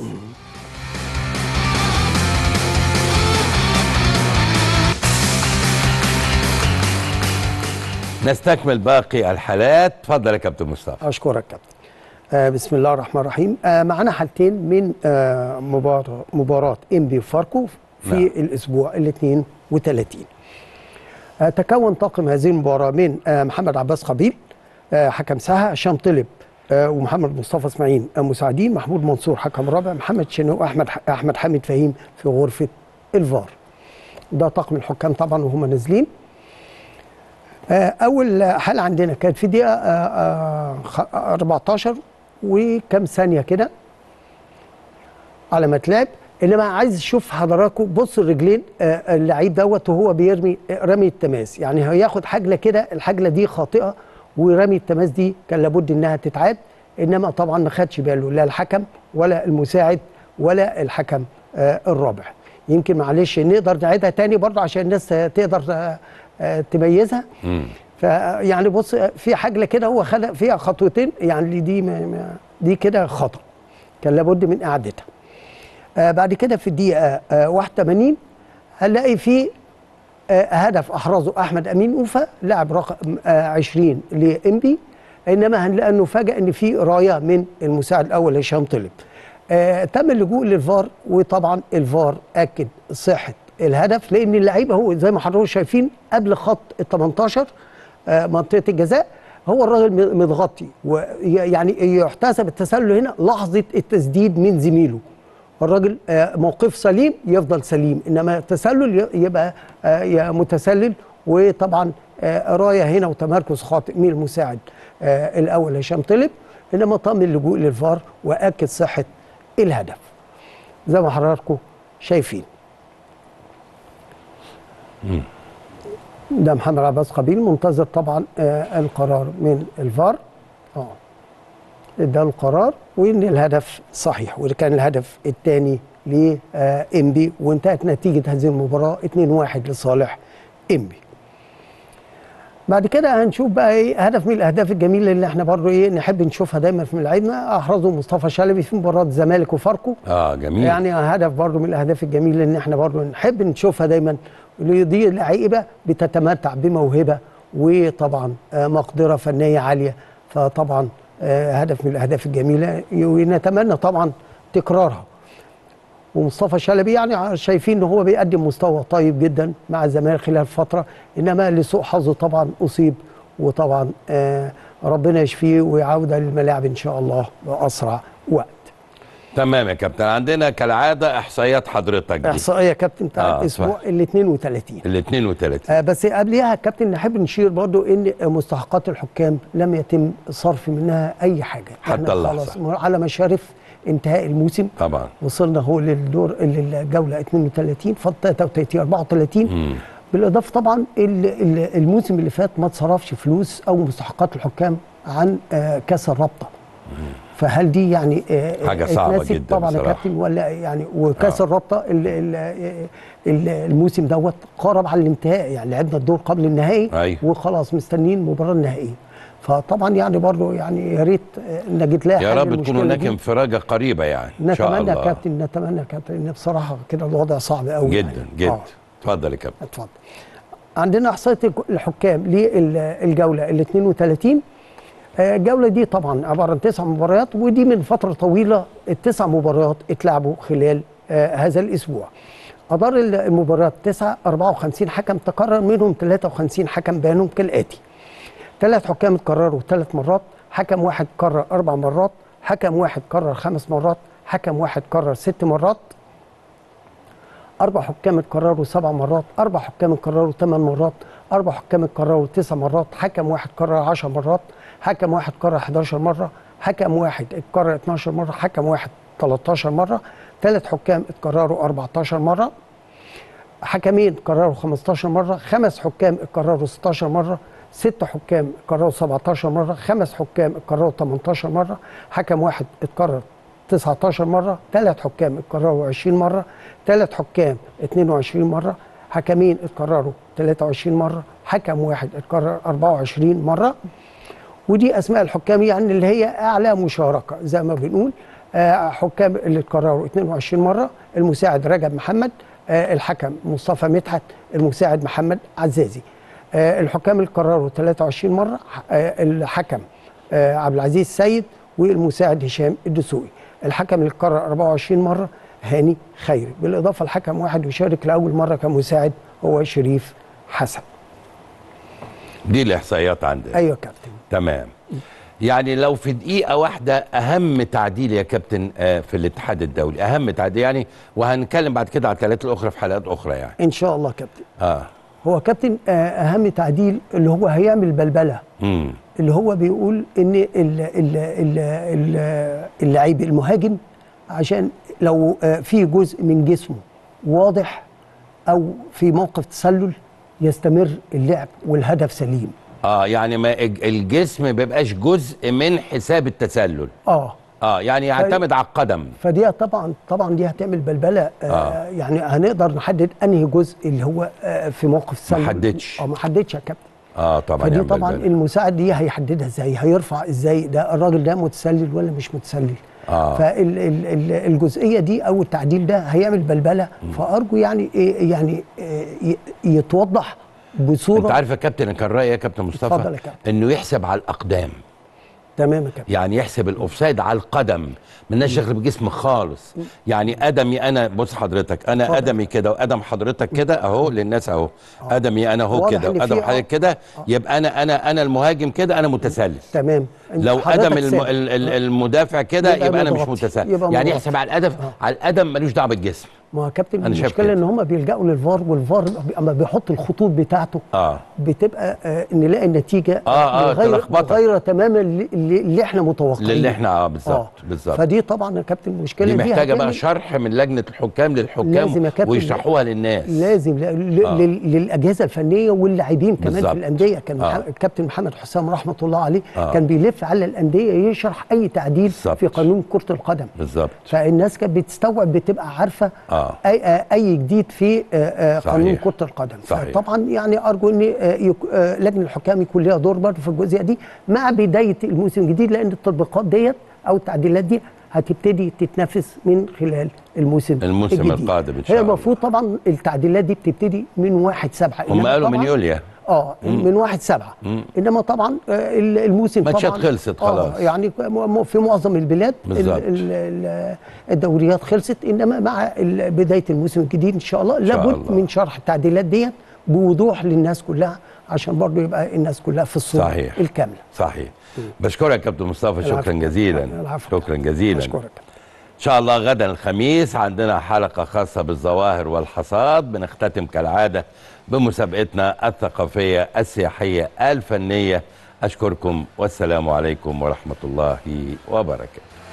نستكمل باقي الحالات اتفضل يا كابتن مصطفى اشكرك كابتن آه بسم الله الرحمن الرحيم آه معنا حالتين من آه مباراة مباراة انبي وفاركو في نعم. نعم. الاسبوع ال 32 آه تكون طاقم هذه المباراة من آه محمد عباس قبيل آه حكم ساحة هشام طلب آه ومحمد مصطفى اسماعيل آه مساعدين محمود منصور حكم رابع محمد شنو احمد احمد حامد فهيم في غرفة الفار ده طاقم الحكام طبعا وهم نازلين آه، اول حاله عندنا كانت في دقيقه آه، آه، خ- 14 وكم ثانيه كده على ما تلعب انما عايز اشوف حضراتكم بص الرجلين آه، اللعيب دوت وهو بيرمي آه، رمي التماس يعني هياخد حجله كده الحجله دي خاطئه ورمي التماس دي كان لابد انها تتعاد انما طبعا ما خدش باله لا الحكم ولا المساعد ولا الحكم آه، الرابع يمكن معلش نقدر نعيدها تاني برضه عشان الناس آه، تقدر آه، آه، تميزها مم. فيعني بص في حجله كده هو خد فيها خطوتين يعني دي ما ما دي كده خطا كان لابد من اعادتها آه بعد كده في الدقيقه آه 81 هنلاقي في آه هدف احرزه احمد امين اوفا لاعب رقم آه 20 لانبي انما هنلاقي انه فجاه ان في رايه من المساعد الاول هشام طلب آه تم اللجوء للفار وطبعا الفار اكد صحه الهدف لان اللعيبه هو زي ما حضراتكم شايفين قبل خط ال 18 آه، منطقه الجزاء هو الراجل م- متغطي ويعني يحتسب التسلل هنا لحظه التسديد من زميله الراجل آه، موقف سليم يفضل سليم انما التسلل ي- يبقى آه، يا متسلل وطبعا آه، رايه هنا وتمركز خاطئ من المساعد آه، الاول هشام طلب انما تم اللجوء للفار واكد صحه الهدف زي ما حضراتكم شايفين ده محمد عباس قبيل منتظر طبعا آه القرار من الفار اه ده القرار وان الهدف صحيح وده كان الهدف الثاني لانبي وانتهت نتيجه هذه المباراه 2-1 لصالح انبي بعد كده هنشوف بقى ايه هدف من الاهداف الجميله اللي احنا برضو ايه نحب نشوفها دايما في ملاعبنا احرزه مصطفى شلبي في مباراه الزمالك وفاركو اه جميل يعني هدف برضو من الاهداف الجميله ان احنا برضو نحب نشوفها دايما دي لعيبه بتتمتع بموهبه وطبعا آه، مقدره فنيه عاليه فطبعا آه، هدف من الاهداف الجميله ونتمنى طبعا تكرارها ومصطفى شلبي يعني شايفين ان هو بيقدم مستوى طيب جدا مع الزمالك خلال فتره انما لسوء حظه طبعا اصيب وطبعا آه، ربنا يشفيه ويعود للملاعب ان شاء الله باسرع وقت تمام يا كابتن عندنا كالعاده احصائيات حضرتك دي احصائيه يا كابتن بتاع آه، الاسبوع ال 32 ال 32 آه بس قبلها يا كابتن نحب نشير برضو ان مستحقات الحكام لم يتم صرف منها اي حاجه حتى إحنا اللحظة. خلاص على مشارف انتهاء الموسم طبعا وصلنا هو للدور للجوله 32 فاضل 33 34 مم. بالاضافه طبعا ال- ال- الموسم اللي فات ما اتصرفش فلوس او مستحقات الحكام عن آه كاس الرابطه فهل دي يعني آه، حاجة صعبة اتنست جدا طبعا يا بصراحة. كابتن ولا يعني وكاس آه. الرابطه ال- ال- ال- الموسم دوت قارب على الانتهاء يعني لعبنا الدور قبل النهائي أيوة. وخلاص مستنيين المباراه النهائيه فطبعا يعني برضو يعني يا ريت آه، نجد لها يا حل رب تكون للمشكلة هناك دي. انفراجه قريبه يعني ان شاء نتمنى يا الله كابتن نتمنى يا كابتن ان بصراحه كده الوضع صعب قوي جدا يعني. جدا آه. اتفضل يا كابتن اتفضل عندنا احصائيه الحكام للجوله ال 32 آه، الجوله دي طبعا عباره عن تسع مباريات ودي من فتره طويله التسع مباريات اتلعبوا خلال آه، هذا الاسبوع ادار المباريات تسعه 54 حكم تقرر منهم 53 حكم بيانهم كالاتي ثلاث حكام اتكرروا ثلاث مرات حكم واحد قرر اربع مرات حكم واحد قرر خمس مرات حكم واحد قرر ست مرات أربع حكام اتكرروا سبع مرات أربع حكام اتكرروا ثمان مرات أربع حكام اتكرروا تسع مرات حكم واحد قرر 10 مرات حكم واحد قرر 11 مرة حكم واحد اتكرر 12 مرة حكم واحد 13 مرة ثلاث حكام اتكرروا 14 مرة حكمين اتكرروا 15 مرة خمس حكام اتكرروا 16 مرة ست حكام اتكرروا 17 مرة خمس حكام اتكرروا 18 مرة حكم واحد اتكرر 19 مرة ثلاث حكام اتكرروا 20 مرة ثلاث حكام 22 مرة حكمين اتكرروا 23 مرة حكم واحد اتكرر 24 مرة ودي اسماء الحكام يعني اللي هي اعلى مشاركه زي ما بنقول آه، حكام اللي اتكرروا 22 مره المساعد رجب محمد آه، الحكم مصطفى مدحت المساعد محمد عزازي آه، الحكام اللي اتكرروا 23 مره آه، الحكم آه، عبد العزيز سيد والمساعد هشام الدسوقي الحكم اللي اتكرر 24 مره هاني خيري بالاضافه لحكم واحد يشارك لاول مره كمساعد هو شريف حسن دي الاحصائيات عندنا ايوه يا كابتن تمام يعني لو في دقيقة واحدة أهم تعديل يا كابتن آه، في الاتحاد الدولي أهم تعديل يعني وهنتكلم بعد كده على الثلاث الأخرى في حلقات أخرى يعني ان شاء الله كابتن آه هو كابتن آه، اهم تعديل اللي هو هيعمل بلبله امم اللي هو بيقول ان ال- ال- ال- ال- اللعيب المهاجم عشان لو آه، في جزء من جسمه واضح او في موقف تسلل يستمر اللعب والهدف سليم اه يعني ما الج- الجسم ما بيبقاش جزء من حساب التسلل اه اه يعني يعتمد على القدم فدي طبعا طبعا دي هتعمل بلبله آه آه. يعني هنقدر نحدد انهي جزء اللي هو آه في موقف تسلل حددش. اه ما حددش يا كابتن اه طبعا فدي يعمل طبعا بالك. المساعد دي هيحددها ازاي هيرفع ازاي ده الراجل ده متسلل ولا مش متسلل آه. فالجزئيه دي او التعديل ده هيعمل بلبله فارجو يعني إيه يعني إيه ي- يتوضح بصوره انت عارف يا كابتن كان رايي يا كابتن مصطفى اتفضل يا كابتن. انه يحسب على الاقدام تمام يا كابتن يعني يحسب الاوفسايد على القدم مالناش دخل بجسم خالص يعني قدمي انا بص حضرتك انا اتفضل. قدمي كده وقدم حضرتك كده اهو للناس اهو قدمي انا اهو واضح كده إن وقدم في- حضرتك كده يبقى انا انا انا المهاجم كده انا متسلل تمام لو حضرتك قدم الم... ثابت. ال- ال- المدافع كده يبقى يبقى انا مش متغطي. متسلل يبقى يعني متغطي. يحسب على القدم على القدم ملوش دعوه بالجسم ما هو يا كابتن أنا شايف المشكله كده. ان هم بيلجأوا للفار والفار اما بيحط الخطوط بتاعته اه بتبقى آه نلاقي النتيجه آه، آه، غير تلخبطك. غير تماما اللي, اللي احنا متوقعين للي احنا اه بالظبط بالظبط فدي طبعا يا كابتن المشكله دي محتاجه بقى هتعمل- شرح من لجنه الحكام للحكام لازم يا كابتن. ويشرحوها للناس لازم ل- ل- آه. لل- للاجهزه الفنيه واللاعبين كمان بالظبط. في الانديه كان آه. مح- الكابتن محمد حسام رحمه الله عليه آه. كان بيلف على الانديه يشرح اي تعديل بالظبط. في قانون كره القدم بالظبط فالناس كانت بتستوعب بتبقى عارفه آه. اي آه، اي جديد في آه، آه، صحيح. قانون كره القدم صحيح. طبعا يعني ارجو ان آه، يك- آه، لجنه الحكام يكون ليها دور برضه في الجزئيه دي مع بدايه الموسم الجديد لان التطبيقات ديت او التعديلات دي هتبتدي تتنفذ من خلال الموسم الموسم الجديد. القادم إن شاء هي الله. المفروض طبعا التعديلات دي بتبتدي من واحد سبعة هم إنما قالوا من طبعاً- يوليو اه من واحد سبعة انما طبعا آه، ال- الموسم ماتشات طبعا خلصت خلاص. آه يعني م- في معظم البلاد ال- بالظبط. ال- ال- الدوريات خلصت انما مع ال- بدايه الموسم الجديد ان شاء الله شاء لابد الله. من شرح التعديلات ديت بوضوح للناس كلها عشان برضو يبقى الناس كلها في الصوره صحيح. الكامله صحيح بشكرك يا كابتن مصطفى شكرا العفو. جزيلا العفو. شكرا جزيلا اشكرك ان شاء الله غدا الخميس عندنا حلقه خاصه بالظواهر والحصاد بنختتم كالعاده بمسابقتنا الثقافيه السياحيه الفنيه اشكركم والسلام عليكم ورحمه الله وبركاته